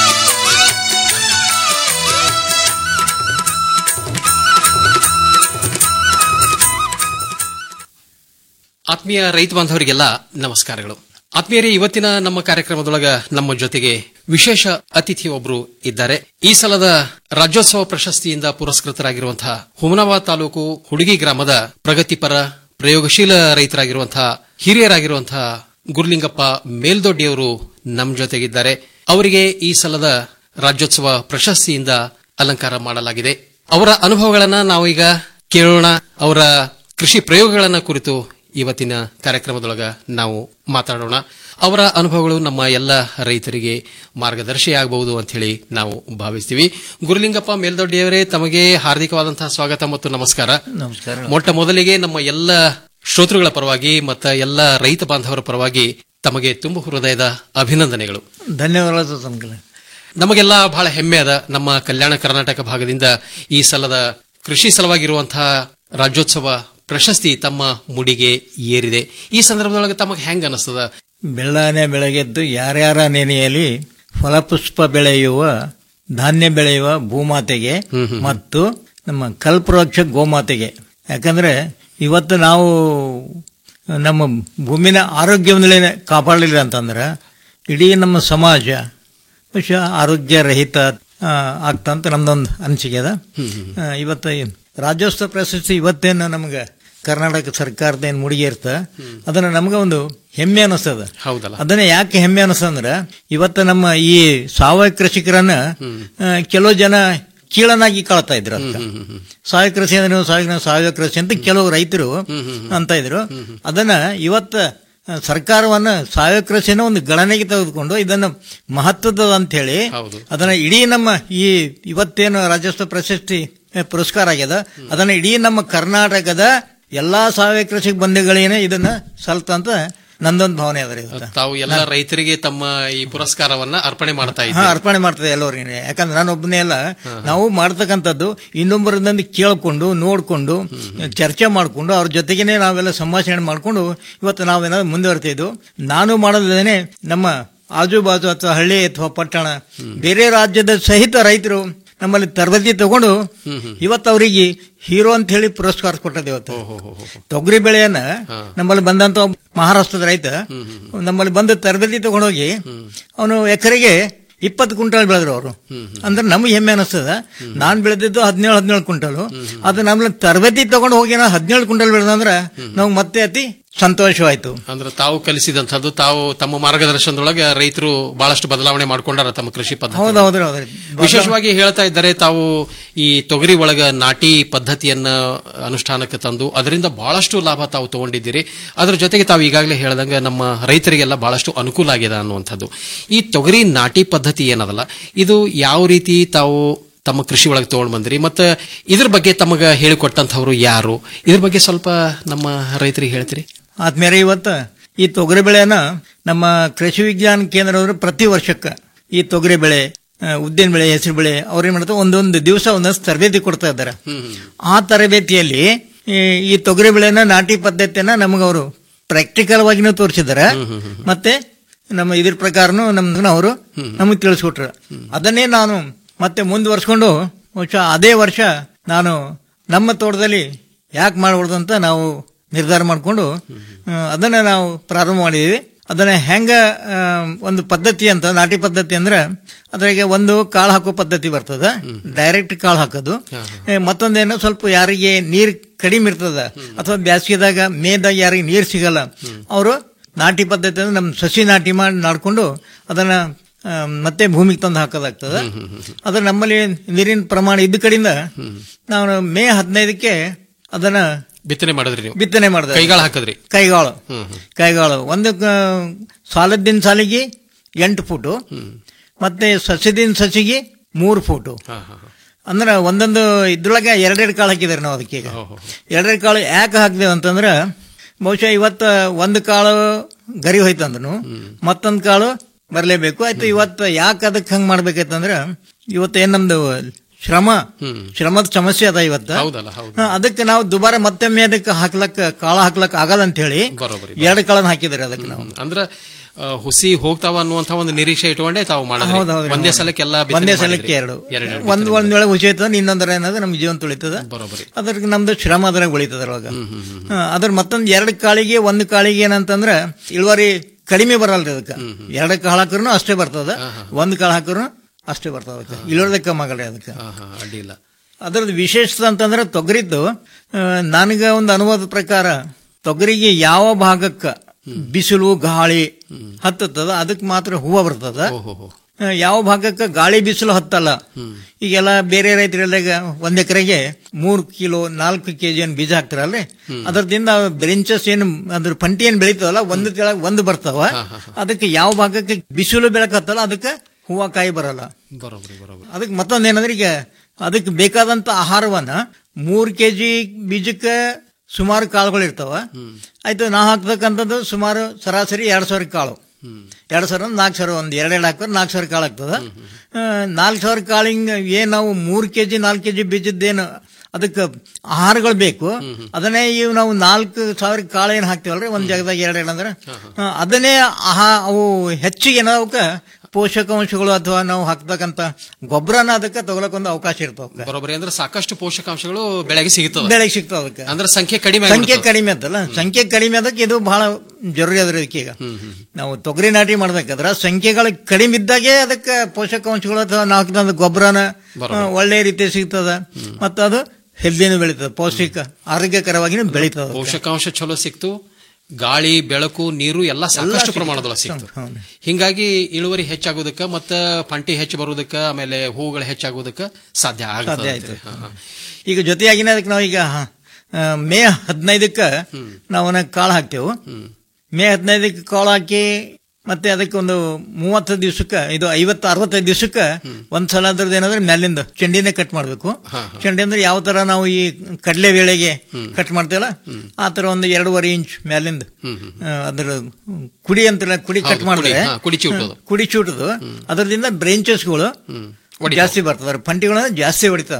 ಆತ್ಮೀಯ ರೈತ ಬಾಂಧವರಿಗೆಲ್ಲ ನಮಸ್ಕಾರಗಳು ಆತ್ಮೀಯರೇ ಇವತ್ತಿನ ನಮ್ಮ ಕಾರ್ಯಕ್ರಮದೊಳಗ ನಮ್ಮ ಜೊತೆಗೆ ವಿಶೇಷ ಅತಿಥಿ ಒಬ್ರು ಇದ್ದಾರೆ ಈ ಸಲದ ರಾಜ್ಯೋತ್ಸವ ಪ್ರಶಸ್ತಿಯಿಂದ ಪುರಸ್ಕೃತರಾಗಿರುವಂತಹ ಹುಮನಾಬಾದ್ ತಾಲೂಕು ಹುಡುಗಿ ಗ್ರಾಮದ ಪ್ರಗತಿಪರ ಪ್ರಯೋಗಶೀಲ ರೈತರಾಗಿರುವಂತಹ ಹಿರಿಯರಾಗಿರುವಂತಹ ಗುರುಲಿಂಗಪ್ಪ ಮೇಲ್ದೊಡ್ಡಿಯವರು ನಮ್ಮ ಜೊತೆಗಿದ್ದಾರೆ ಅವರಿಗೆ ಈ ಸಲದ ರಾಜ್ಯೋತ್ಸವ ಪ್ರಶಸ್ತಿಯಿಂದ ಅಲಂಕಾರ ಮಾಡಲಾಗಿದೆ ಅವರ ಅನುಭವಗಳನ್ನ ನಾವೀಗ ಕೇಳೋಣ ಅವರ ಕೃಷಿ ಪ್ರಯೋಗಗಳನ್ನ ಕುರಿತು ಇವತ್ತಿನ ಕಾರ್ಯಕ್ರಮದೊಳಗ ನಾವು ಮಾತಾಡೋಣ ಅವರ ಅನುಭವಗಳು ನಮ್ಮ ಎಲ್ಲ ರೈತರಿಗೆ ಮಾರ್ಗದರ್ಶಿಯಾಗಬಹುದು ಅಂತ ಹೇಳಿ ನಾವು ಭಾವಿಸ್ತೀವಿ ಗುರುಲಿಂಗಪ್ಪ ಮೇಲ್ದೊಡ್ಡಿಯವರೇ ತಮಗೆ ಹಾರ್ದಿಕವಾದಂತಹ ಸ್ವಾಗತ ಮತ್ತು ನಮಸ್ಕಾರ
ನಮಸ್ಕಾರ
ಮೊಟ್ಟ ಮೊದಲಿಗೆ ನಮ್ಮ ಎಲ್ಲ ಶ್ರೋತೃಗಳ ಪರವಾಗಿ ಮತ್ತು ಎಲ್ಲ ರೈತ ಬಾಂಧವರ ಪರವಾಗಿ ತಮಗೆ ತುಂಬು ಹೃದಯದ ಅಭಿನಂದನೆಗಳು
ಧನ್ಯವಾದ ತನಕ
ನಮಗೆಲ್ಲ ಬಹಳ ಹೆಮ್ಮೆ ಅದ ನಮ್ಮ ಕಲ್ಯಾಣ ಕರ್ನಾಟಕ ಭಾಗದಿಂದ ಈ ಸಲದ ಕೃಷಿ ಸಲುವಾಗಿರುವಂತಹ ರಾಜ್ಯೋತ್ಸವ ಪ್ರಶಸ್ತಿ ತಮ್ಮ ಮುಡಿಗೆ ಏರಿದೆ ಈ ಸಂದರ್ಭದೊಳಗೆ ತಮಗೆ ಹೆಂಗ ಅನಿಸ್ತದ
ಬೆಳ್ಳಾನೆ ಬೆಳಗೆದ್ದು ಯಾರ್ಯಾರ ನೆನೆಯಲ್ಲಿ ಫಲಪುಷ್ಪ ಬೆಳೆಯುವ ಧಾನ್ಯ ಬೆಳೆಯುವ ಭೂಮಾತೆಗೆ ಮತ್ತು ನಮ್ಮ ಕಲ್ಪವೃಕ್ಷ ಗೋಮಾತೆಗೆ ಯಾಕಂದ್ರೆ ಇವತ್ತು ನಾವು ನಮ್ಮ ಭೂಮಿನ ಆರೋಗ್ಯವನ್ನೇ ಕಾಪಾಡಲಿಲ್ಲ ಅಂತಂದ್ರೆ ಇಡೀ ನಮ್ಮ ಸಮಾಜ ಬಹುಶಃ ಆರೋಗ್ಯ ರಹಿತ ಆ, ಆಗ್ತಂತ ನಮ್ದೊಂದು ಅನಿಸಿಕೆ ಅದ ಆ, ಇವತ್ತು ಈ ರಾಜ್ಯೋತ್ಸವ ಪ್ರಶಸ್ತಿ ಇವತ್ತೇನು ನಮಗೆ ಕರ್ನಾಟಕ ಸರ್ಕಾರದ ಏನು ಮುಡಿಗೆ ಇರ್ತ ಅದನ್ನ ನಮ್ಗೆ ಒಂದು ಹೆಮ್ಮೆ ಅನಿಸ್ತದ
ಹೌದಲ್ಲ
ಅದನ್ನ ಯಾಕೆ ಹೆಮ್ಮೆ ಅನಿಸ್ತಂದ್ರ ಇವತ್ತು ನಮ್ಮ ಈ ಸಾವಯವ ಕೃಷಿಕರನ್ನ ಆ, ಕೆಲವು ಜನ ಕೀಳನಾಗಿ ಕಾಳ್ತಾ ಇದ್ರು ಅದಕ್ಕ ಸಾವಯವ ಕೃಷಿ ಅಂದ್ರೆ ನೀವು ಸಾವಯವ ಸಾವಯವ ಕೃಷಿ ಅಂತ ಕೆಲವು ರೈತರು ಅಂತ ಇದ್ರು ಅದನ್ನ ಇವತ್ತ ಆ, ಸರ್ಕಾರವನ್ನ ಸಾವಯವ ಕೃಷಿನ ಒಂದು ಗಣನೆಗೆ ತೆಗೆದುಕೊಂಡು ಇದನ್ನ ಮಹತ್ವದ ಅಂತ ಹೇಳಿ ಅದನ್ನ ಇಡೀ ನಮ್ಮ ಈ ಇವತ್ತೇನು ರಾಜ್ಯೋತ್ಸವ ಪ್ರಶಸ್ತಿ ಆ, ಪುರಸ್ಕಾರ ಆಗ್ಯದ ಅದನ್ನ ಇಡೀ ನಮ್ಮ ಕರ್ನಾಟಕದ ಎಲ್ಲಾ ಸಾವಯವ ಕೃಷಿ ಬಂಧುಗಳೇನೆ ಇದನ್ನ ಸಲ್ತಂತ ನಂದೊಂದು ಭಾವನೆ ಅದ ರೀ ಇವತ್ತು.
ತಾವು ಎಲ್ಲ ರೈತರಿಗೆ ತಮ್ಮ ಈ ಪುರಸ್ಕಾರವನ್ನ ಅರ್ಪಣೆ ಮಾಡ್ತಾ
ಹಾ
ಇದ್ದೀರಿ
ಅರ್ಪಣೆ ಮಾಡ್ತದೆ ಎಲ್ಲರಿಗೆ ಯಾಕಂದ್ರೆ ನಾನು ಒಬ್ಬನೇ ಅಲ್ಲ ನಾವು ಮಾಡ್ತಕ್ಕಂಥದ್ದು ಇನ್ನೊಬ್ಬರದಿಂದ ಕೇಳ್ಕೊಂಡು ನೋಡ್ಕೊಂಡು ಚರ್ಚೆ ಮಾಡ್ಕೊಂಡು ಅವ್ರ ಜೊತೆಗೇನೆ ನಾವೆಲ್ಲ ಸಂಭಾಷಣೆ ಮಾಡ್ಕೊಂಡು ಇವತ್ತು ನಾವೇನಾದ್ರು ಮುಂದುವರ್ತಾ ಇದ್ವು ನಾನು ಮಾಡೋದೇನೆ ನಮ್ಮ ಆಜು ಬಾಜು ಅಥವಾ ಹಳ್ಳಿ ಅಥವಾ ಪಟ್ಟಣ ಬೇರೆ ರಾಜ್ಯದ ಸಹಿತ ರೈತರು ನಮ್ಮಲ್ಲಿ ತರಬೇತಿ ತಗೊಂಡು ಇವತ್ತು ಅವರಿಗೆ ಹೀರೋ ಅಂತ ಹೇಳಿ ಪುರಸ್ಕಾರ ಕೊಟ್ಟದ್ದು ಇವತ್ತು ತೊಗರಿ ಬೆಳೆಯನ್ನ ನಮ್ಮಲ್ಲಿ ಬಂದಂತ ಒಬ್ಬ ಮಹಾರಾಷ್ಟ್ರದ ರೈತ ನಮ್ಮಲ್ಲಿ ಬಂದು ತರಬೇತಿ ತಗೊಂಡೋಗಿ ಅವನು ಎಕರೆಗೆ ಇಪ್ಪತ್ತು ಕ್ವಿಂಟಲ್ ಬೆಳೆದ್ರು ಅವರು ಅಂದ್ರೆ ನಮ್ಗೆ ಹೆಮ್ಮೆ ಅನಿಸ್ತದ ನಾನ್ ಬೆಳೆದಿದ್ದು ಹದಿನೇಳು ಹದಿನೇಳು ಕ್ವಿಂಟಲ್ ಅದು ನಮ್ಮಲ್ಲಿ ತರಬೇತಿ ತಗೊಂಡು ಹೋಗಿ ನಾ ಹದಿನೇಳು ಕ್ವಿಂಟಲ್ ಬೆಳೆದಂದ್ರೆ ನಮ್ಗೆ ಮತ್ತೆ ಅತಿ ಸಂತೋಷವಾಯ್ತು
ಅಂದ್ರೆ ತಾವು ಕಲಿಸಿದಂತದ್ದು ತಾವು ತಮ್ಮ ಮಾರ್ಗದರ್ಶನದೊಳಗೆ ರೈತರು ಬಹಳಷ್ಟು ಬದಲಾವಣೆ ಮಾಡ್ಕೊಂಡಾರ ತಮ್ಮ ಕೃಷಿ ಪದ್ಧತಿ
ಹೌದು ಹೌದು ಹೌದು
ವಿಶೇಷವಾಗಿ ಹೇಳ್ತಾ ಇದ್ದಾರೆ ತಾವು ಈ ತೊಗರಿ ಒಳಗ ನಾಟಿ ಪದ್ಧತಿಯನ್ನ ಅನುಷ್ಠಾನಕ್ಕೆ ತಂದು ಅದರಿಂದ ಬಹಳಷ್ಟು ಲಾಭ ತಾವು ತಗೊಂಡಿದ್ದೀರಿ ಅದರ ಜೊತೆಗೆ ತಾವು ಈಗಾಗಲೇ ಹೇಳ್ದಂಗ ನಮ್ಮ ರೈತರಿಗೆಲ್ಲ ಬಹಳಷ್ಟು ಅನುಕೂಲ ಆಗಿದೆ ಅನ್ನುವಂಥದ್ದು ಈ ತೊಗರಿ ನಾಟಿ ಪದ್ಧತಿ ಏನದಲ್ಲ ಇದು ಯಾವ ರೀತಿ ತಾವು ತಮ್ಮ ಕೃಷಿ ಒಳಗೆ ತಗೊಂಡ್ ಬಂದ್ರಿ ಮತ್ತೆ ಇದ್ರ ಬಗ್ಗೆ ತಮಗ ಹೇಳಿಕೊಟ್ಟಂತವ್ರು ಯಾರು ಇದ್ರ ಬಗ್ಗೆ ಸ್ವಲ್ಪ ನಮ್ಮ ರೈತರಿಗೆ ಹೇಳ್ತೀರಿ
ಆದ್ಮೇಲೆ ಇವತ್ತು ಈ ತೊಗರಿ ಬೆಳೆನ ನಮ್ಮ ಕೃಷಿ ವಿಜ್ಞಾನ ಕೇಂದ್ರದವರು ಪ್ರತಿ ವರ್ಷಕ್ಕೆ ಈ ತೊಗರಿ ಬೆಳೆ ಆ, ಉದ್ದಿನ ಬೆಳೆ ಹೆಸರು ಬೆಳೆ ಅವ್ರೇನ್ ಮಾಡ್ತಾರೆ ಒಂದೊಂದು ದಿವಸ ಒಂದೊಂದು ತರಬೇತಿ ಕೊಡ್ತಾ ಇದ್ದಾರೆ ಆ ತರಬೇತಿಯಲ್ಲಿ ಈ ಈ ತೊಗರಿ ಬೆಳೆನ ನಾಟಿ ಪದ್ಧತಿಯನ್ನ ನಮಗವರು ಪ್ರಾಕ್ಟಿಕಲ್ ವಾಗಿನೂ ತೋರಿಸಿದ್ದಾರೆ ಮತ್ತೆ ನಮ್ಮ ಇದ್ರ ಪ್ರಕಾರನು ನಮ್ದು ಅವರು ನಮಗೆ ತಿಳಿಸ್ಕೊಟ್ರು ಅದನ್ನೇ ನಾನು ಮತ್ತೆ ಮುಂದುವರ್ಸ್ಕೊಂಡು ಬಹುಶಃ ಅದೇ ವರ್ಷ ನಾನು ನಮ್ಮ ತೋಟದಲ್ಲಿ ಯಾಕೆ ಮಾಡಬಾರ್ದು ಅಂತ ನಾವು ನಿರ್ಧಾರ ಮಾಡಿಕೊಂಡು ಅದನ್ನ ನಾವು ಪ್ರಾರಂಭ ಮಾಡಿದೀವಿ ಅದನ್ನ ಹೆಂಗ ಆ, ಒಂದು ಪದ್ಧತಿ ಅಂತ ನಾಟಿ ಪದ್ಧತಿ ಅಂದ್ರೆ ಅದ್ರಾಗೆ ಒಂದು ಕಾಳು ಹಾಕೋ ಪದ್ಧತಿ ಬರ್ತದ ಡೈರೆಕ್ಟ್ ಕಾಳು ಹಾಕೋದು ಏ, ಮತ್ತೊಂದೇನು ಸ್ವಲ್ಪ ಯಾರಿಗೆ ನೀರ್ ಕಡಿಮೆ ಇರ್ತದ ಅಥವಾ ಬ್ಯಾಸಿಗೆದಾಗ ಮೇದಾಗ ಯಾರಿಗೆ ನೀರ್ ಸಿಗಲ್ಲ ಅವರು ನಾಟಿ ಪದ್ಧತಿ ಅಂದ್ರೆ ನಮ್ಮ ಸಸಿ ನಾಟಿ ಮಾಡಿ ನಾಡ್ಕೊಂಡು ಅದನ್ನ ಆ, ಮತ್ತೆ ಭೂಮಿಗೆ ತಂದು ಹಾಕೋದಾಗ್ತದ ಅದ್ರ ನಮ್ಮಲ್ಲಿ ನೀರಿನ ಪ್ರಮಾಣ ಇದ್ದ ಕಡೆಯಿಂದ ನಾವು ಮೇ ಹದಿನೈದಕ್ಕೆ ಅದನ್ನ
ಬಿತ್ತನೆ ಮಾಡಿದ್ರಿ ನೀವು
ಬಿತ್ತನೆ ಮಾಡಿದೆ
ಕೈಗಾಳ ಹಾಕಿದ್ರಿ
ಕೈಗಾಳು
ಹ್ಮ್, ಹ್ಮ್.
ಕೈಗಾಳು ಒಂದು ಕ- ಸಾಲದ್ದಿನ ಸಾಲಿಗೆ ಎಂಟು ಫೂಟು ಮತ್ತೆ ಸಸ್ಯದಿನ ಸಸಿಗೆ ಮೂರು ಫೂಟು ಅಂದ್ರೆ ಒಂದೊಂದು ಇದ್ರೊಳಗೆ ಎರಡೆರಡು ಕಾಳು ಹಾಕಿದಾರೆ ನಾವು ಅದಕ್ಕೆ ಈಗ ಎರಡೆರಡು ಕಾಳು ಯಾಕೆ ಹಾಕಿದೇವೆ ಅಂತಂದ್ರೆ ಬಹುಶಃ ಇವತ್ತ ಒಂದು ಕಾಳು ಗರಿ ಹೋಯ್ತಂದ್ನು ಮತ್ತೊಂದು ಕಾಳು ಬರಲೇಬೇಕು ಆಯ್ತು ಇವತ್ತು ಯಾಕೆ ಅದಕ್ಕೆ ಹಂಗೆ ಮಾಡ್ಬೇಕಾಯ್ತಂದ್ರೆ ಇವತ್ತು ಏನ್ ನಮ್ದು ಶ್ರಮ ಶ್ರಮದ ಸಮಸ್ಯೆ ಅದ ಇವತ್ತು
ಹೌದಲ್ಲ ಹೌದು
ಹಾ, ಅದಕ್ಕೆ ನಾವು ದುಬಾರ ಮತ್ತೊಮ್ಮೆ ಅದಕ್ಕೆ ಹಾಕ್ಲಕ್ ಕಾಳ ಹಾಕ್ಲಕ್ ಆಗಲ್ಲ ಅಂತ ಹೇಳಿ
ಬರೋಬ್ಬರಿ
ಎರಡು ಕಾಳನ್ನ ಹಾಕಿದ್ದಾರೆ ಅದಕ್ಕೆ ನಾವು
ಅಂದ್ರ ಆ, ಹುಸಿ ಹೋಗ್ತಾವ ಅನ್ನುವಂತ ಒಂದು ನಿರೀಕ್ಷೆ ಇಟ್ಕೊಂಡೇ ತಾವು ಮಾಡಿದ್ರಿ
ಹೌದು, ಹೌದು,
ಒಂದೇ
ಹೌದು.
ಸಲಕ್ಕೆ ಎಲ್ಲ
ಒಂದೇ ಸಲಕ್ಕೆ ಎರಡು ಒಂದ್ ಒಂದ್ ವೇಳೆ ಹುಸಿ ಐತದ ಇನ್ನೊಂದರ ಏನಾದ್ರೆ ನಮ್ಗೆ ಜೀವನ ತುಳಿತದ
ಬರೋಬ್ಬರಿ
ಅದ್ರಿಗೆ ನಮ್ದು ಶ್ರಮ ಅದ್ರಾಗ ಉಳಿತದ ಅದ್ರೊಳಗ ಹಾ, ಅದ್ರ ಮತ್ತೊಂದ್ ಎರಡು ಕಾಳಿಗೆ ಒಂದು ಕಾಳಿಗೆ ಏನಂತಂದ್ರ ಇಳುವರಿ ಕಡಿಮೆ ಬರಲ್ರಿ ಅದಕ್ಕೆ ಎರಡು ಕಾಳು ಹಾಕಿದ್ರು ಅಷ್ಟೇ ಬರ್ತದ ಒಂದ್ ಕಾಳು ಹಾಕಿದ್ರು ಅಷ್ಟೇ ಬರ್ತದ ಅದಕ್ಕೆ ಇಳುವರಿ ಕಮ್ಮಿ ಆಗಲ್ರಿ ಅದಕ್ಕೆ
ಅಡ್ಡಿಲ್ಲ
ಅದ್ರದ್ದು ವಿಶೇಷತೆ ಅಂತಂದ್ರೆ ತೊಗರಿದ್ದು ಆ, ನನಗ ಒಂದು ಅನುಭವದ ಪ್ರಕಾರ ತೊಗರಿಗೆ ಯಾವ ಭಾಗಕ್ಕ ಬಿಸಿಲು ಗಾಳಿ ಹತ್ತದ ಅದಕ್ಕೆ ಮಾತ್ರ ಹೂವ ಬರ್ತದ ಆ, ಯಾವ ಭಾಗಕ್ಕೆ ಗಾಳಿ ಬಿಸಿಲು ಹತ್ತಲ್ಲ ಈಗೆಲ್ಲ ಬೇರೆ ರೈತರೆಲ್ಲ ಒಂದ್ ಎಕರೆಗೆ ಮೂರ್ ಕಿಲೋ ನಾಲ್ಕು ಕೆಜಿ ಏನ್ ಬೀಜ ಹಾಕ್ತಾರಲ್ರಿ ಅದರದಿಂದ ಬ್ರೆಂಚಸ್ ಏನು ಅದ್ರ ಪಂಟಿ ಏನ್ ಬೆಳೀತದಲ್ಲ ಒಂದು ಕೆಳಗೆ ಒಂದು ಬರ್ತಾವ ಅದಕ್ಕೆ ಯಾವ ಭಾಗಕ್ಕೆ ಬಿಸಿಲು ಬೆಳಕತ್ತಲ್ಲ ಅದಕ್ಕೆ ಹೂವ ಕಾಯಿ ಬರಲ್ಲ
ಬರೋಬ್ಬರಿ ಬರೋಬ್ಬರಿ
ಅದಕ್ಕೆ ಮತ್ತೊಂದು ಏನಂದ್ರೆ ಈಗ ಅದಕ್ಕೆ ಬೇಕಾದಂತ ಆಹಾರವನ್ನ ಮೂರ್ ಕೆಜಿ ಬೀಜಕ್ಕೆ ಸುಮಾರು ಕಾಳುಗಳು ಇರ್ತಾವ ಆಯ್ತು ನಾ ಹಾಕ್ತಕ್ಕಂಥದ್ದು ಸುಮಾರು ಸರಾಸರಿ ಎರಡ್ ಸಾವಿರ ಕಾಳು ಎರಡ್ ಸಾವಿರ ನಾಲ್ಕು ಸಾವಿರ ಒಂದು ಎರಡೆರಡು ಹಾಕಿದ್ರೆ ನಾಲ್ಕು ಸಾವಿರ ಕಾಳು ಆಗ್ತದ ನಾಲ್ಕು ಸಾವಿರ ಕಾಳಿಂಗ್ ಏನ್ ನಾವು ಮೂರ್ ಕೆಜಿ ನಾಲ್ಕು ಕೆಜಿ ಬೀಜದ್ದೇನು ಅದಕ್ಕೆ ಆಹಾರಗಳು ಬೇಕು ಅದನ್ನೇ ಇವು ನಾವು ನಾಲ್ಕು ಸಾವಿರ ಕಾಳು ಏನ್ ಹಾಕ್ತಿವಲ್ರಿ ಒಂದ್ ಜಾಗದಾಗ ಎರಡೆರಡು ಅಂದ್ರೆ ಆ, ಅದನ್ನೇ ಆಹಾ ಅವು ಹೆಚ್ಚಿಗೆ ಏನೋ ಅವಕ್ಕೆ ಪೋಷಕಾಂಶಗಳು ಅಥವಾ ನಾವು ಹಾಕ್ತಕ್ಕಂತ ಗೊಬ್ಬರನ ಅದಕ್ಕೆ ತಗೊಳಕ್ ಒಂದು ಅವಕಾಶ ಇರ್ತಾವ
ಬರೋಬ್ಬರಿ ಅಂದ್ರೆ ಸಾಕಷ್ಟು ಪೋಷಕಾಂಶಗಳು ಬೆಳೆಗೆ ಸಿಗುತ್ತವೆ
ಬೆಳೆಗೆ ಸಿಗ್ತಾವ ಅದಕ್ಕೆ
ಅಂದ್ರೆ ಸಂಖ್ಯೆ ಕಡಿಮೆ
ಸಂಖ್ಯೆ
ಆಗ್ಬಿಡ್ತದೆ.
ಕಡಿಮೆ ಅಂತಲ್ಲ ಸಂಖ್ಯೆ ಕಡಿಮೆ ಅದಕ್ಕೆ ಇದು ಬಹಳ ಜರೂರಿ ಅದ್ರ ಇದಕ್ಕೆ ಈಗ ನಾವು ತೊಗರಿ ನಾಟಿ ಮಾಡ್ಬೇಕಾದ್ರ ಸಂಖ್ಯೆಗಳು ಕಡಿಮೆ ಇದ್ದಾಗೆ ಅದಕ್ಕೆ ಪೋಷಕಾಂಶಗಳು ಅಥವಾ ನಾವು ಹಾಕಿದಂತ ಗೊಬ್ಬರನ
ಬರೋಬ್ಬರಿ.
ಆ, ಒಳ್ಳೆ ರೀತಿ ಸಿಗ್ತದ ಮತ್ತು ಅದು ಹೆಲ್ದಿನೂ ಬೆಳೀತದ ಪೌಷ್ಟಿಕ ಆರೋಗ್ಯಕರವಾಗಿನೂ ಬೆಳೀತದ
ಪೋಷಕಾಂಶ ಚಲೋ ಸಿಕ್ತು ಗಾಳಿ ಬೆಳಕು ನೀರು ಎಲ್ಲ ಸಾಕಷ್ಟು
ಸಿಕ್ತು.
ಪ್ರಮಾಣದೊಳಗೆ ಸಿಕ್ತು
ಹೌದು.
ಹಿಂಗಾಗಿ ಇಳುವರಿ ಹೆಚ್ಚಾಗೋದಕ್ಕ ಮತ್ತ ಪಂಟಿ ಹೆಚ್ಚು ಬರೋದಕ್ಕ ಆಮೇಲೆ ಹೂಗಳು ಹೆಚ್ಚಾಗೋದಕ್ಕ ಸಾಧ್ಯ
ಸಾಧ್ಯ
ಆಗ್ತದೆ
ಆಯ್ತು
ಹಾ, ಹಾ.
ಈಗ ಜೊತೆಯಾಗಿನ ಅದಕ್ಕೆ ನಾವು ಈಗ ಆ, ಮೇ ಹದಿನೈದಕ್ಕ ನಾವು ಅವನ್ನ ಕಾಳು ಹಾಕ್ತೇವೆ ಮೇ ಹದಿನೈದಕ್ಕೆ ಕಾಳು ಹಾಕಿ ಮತ್ತೆ ಅದಕ್ಕೆ ಒಂದು ಮೂವತ್ತು ದಿವಸಕ್ಕೆ ಇದು ಐವತ್ತು ಅರವತ್ತೈದು ದಿವಸಕ್ಕೆ ಒಂದ್ಸಲ ಅದ್ರದ್ದು ಏನಾದ್ರೆ ಮ್ಯಾಲಿಂದ ಚೆಂಡಿನೇ ಕಟ್ ಮಾಡಬೇಕು ಚೆಂಡಿ ಅಂದ್ರೆ ಯಾವ ತರ ನಾವು ಈ ಕಡಲೆ ವೇಳೆಗೆ ಕಟ್ ಮಾಡ್ತೇವಲ್ಲ ಆ ತರ ಒಂದು ಎರಡೂವರೆ ಇಂಚ್ ಮ್ಯಾಲಿಂದ ಆ, ಅದ್ರ ಕುಡಿ ಅಂತೆಲ್ಲ ಕುಡಿ
ಹೌದು,
ಕಟ್ ಮಾಡಿದ್ರೆ
ಕುಡಿ, ಹಾ, ಕುಡಿ ಚೂಟೋದು.
ಹಾ, ಕುಡಿ ಚೂಟದು ಅದರದಿಂದ ಬ್ರೇಂಚಸ್ಗಳು ಜಾಸ್ತಿ ಬರ್ತದೆ ಫಂಟಿಗಳು ಜಾಸ್ತಿ ಹೊಡಿತಾವ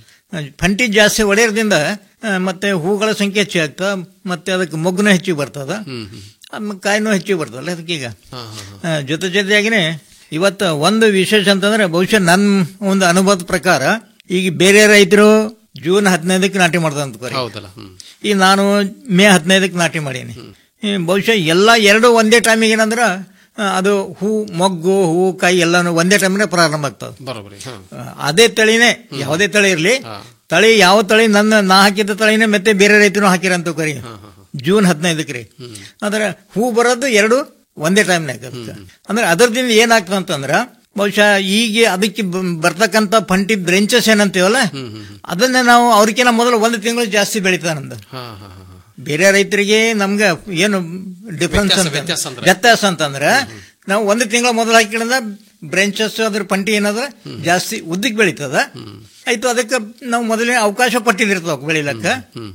ಫಂಟಿ ಜಾಸ್ತಿ ಹೊಡೆಯೋದ್ರಿಂದ ಆ, ಮತ್ತೆ ಹೂಗಳ ಸಂಖ್ಯೆ ಹೆಚ್ಚಾಗ್ತದ ಮತ್ತೆ ಅದಕ್ಕೆ ಮೊಗ್ಗುನ ಹೆಚ್ಚಿಗೆ ಬರ್ತದ ಆಮೇಲೆ ಕಾಯಿನೂ ಹೆಚ್ಚಿಗೆ ಬರ್ತದಲ್ಲ ಅದಕ್ಕೀಗ ಆ, ಜೊತೆ ಜೊತೆಯಾಗಿನೇ ಇವತ್ತು ಒಂದು ವಿಶೇಷ ಅಂತಂದ್ರೆ ಬಹುಶಃ ನನ್ನ ಒಂದು ಅನುಭವದ ಪ್ರಕಾರ ಈಗ ಬೇರೆ ರೈತರು ಜೂನ್ ಹದಿನೈದಕ್ಕೆ ನಾಟಿ ಮಾಡ್ತಾರೆ ಅಂತ
ಹೌದಲ್ಲ ಹ್ಮ್.
ಈಗ ನಾನು ಮೇ ಹದಿನೈದಕ್ಕೆ ನಾಟಿ ಮಾಡೀನಿ ಈ ಬಹುಶಃ ಎಲ್ಲ ಎರಡು ಒಂದೇ ಟೈಮಿಗೆ ಏನಂದ್ರೆ ಆ, ಅದು ಹೂ ಮೊಗ್ಗು ಹೂ ಕಾಯಿ ಎಲ್ಲಾನು ಒಂದೇ ಟೈಮಿಗೆ ಪ್ರಾರಂಭ ಆಗ್ತದೆ
ಬರೋಬ್ಬರಿ ಹಾ.
ಅದೇ ತಳಿನೇ ಯಾವುದೇ ತಳಿ ಇರಲಿ ತಳಿ ಯಾವ ತಳಿ ನನ್ನ ನಾ ಹಾಕಿದ ತಳಿನೇ ಮತ್ತೆ ಬೇರೆ ರೈತರು ಹಾಕಿರಂತ ಕರಿ ಜೂನ್ ಹದಿನೈದಕ್ಕೆ ರೀ ಅಂದ್ರೆ ಹೂ ಬರೋದು ಎರಡು ಒಂದೇ ಟೈಮ್ನಾಗ ಅಂದ್ರೆ ಅದರದಿಂದ ಏನಾಗ್ತದೆ ಅಂತಂದ್ರ ಬಹುಶಃ ಈಗ ಅದಕ್ಕೆ ಬ- ಬರ್ತಕ್ಕಂತ ಫಂಟಿ ಬ್ರೆಂಚಸ್ ಏನಂತೀವಲ್ಲ ಅದನ್ನ ನಾವು ಅವ್ರಿಗಿನ ಮೊದಲು ಒಂದು ತಿಂಗಳು ಜಾಸ್ತಿ ಬೆಳಿತಾನಂದ
ಹಾ, ಹಾ, ಹಾ.
ಬೇರೆ ರೈತರಿಗೆ ನಮ್ಗೆ ಏನು ಡಿಫ್ರೆನ್ಸ್
ವ್ಯತ್ಯಾಸ-
ಅಂತ
ವ್ಯತ್ಯಾಸ ಅಂದ್ರೆ?
ವ್ಯತ್ಯಾಸ ಅಂತಂದ್ರೆ ನಾವು ಒಂದು ತಿಂಗಳ ಮೊದಲು ಹಾಕಿಕೊಂಡ ಬ್ರೆಂಚಸ್ ಅದ್ರ ಪಂಟಿ ಏನಾದ್ರೆ ಜಾಸ್ತಿ ಉದ್ದಕ್ಕೆ ಬೆಳೀತದ ಆಯ್ತು ಅದಕ್ಕೆ ನಾವು ಮೊದಲೇ ಅವಕಾಶ ಪಟ್ಟಿದಿರ್ತದ ಬೆಳಿಲಕ್ಕ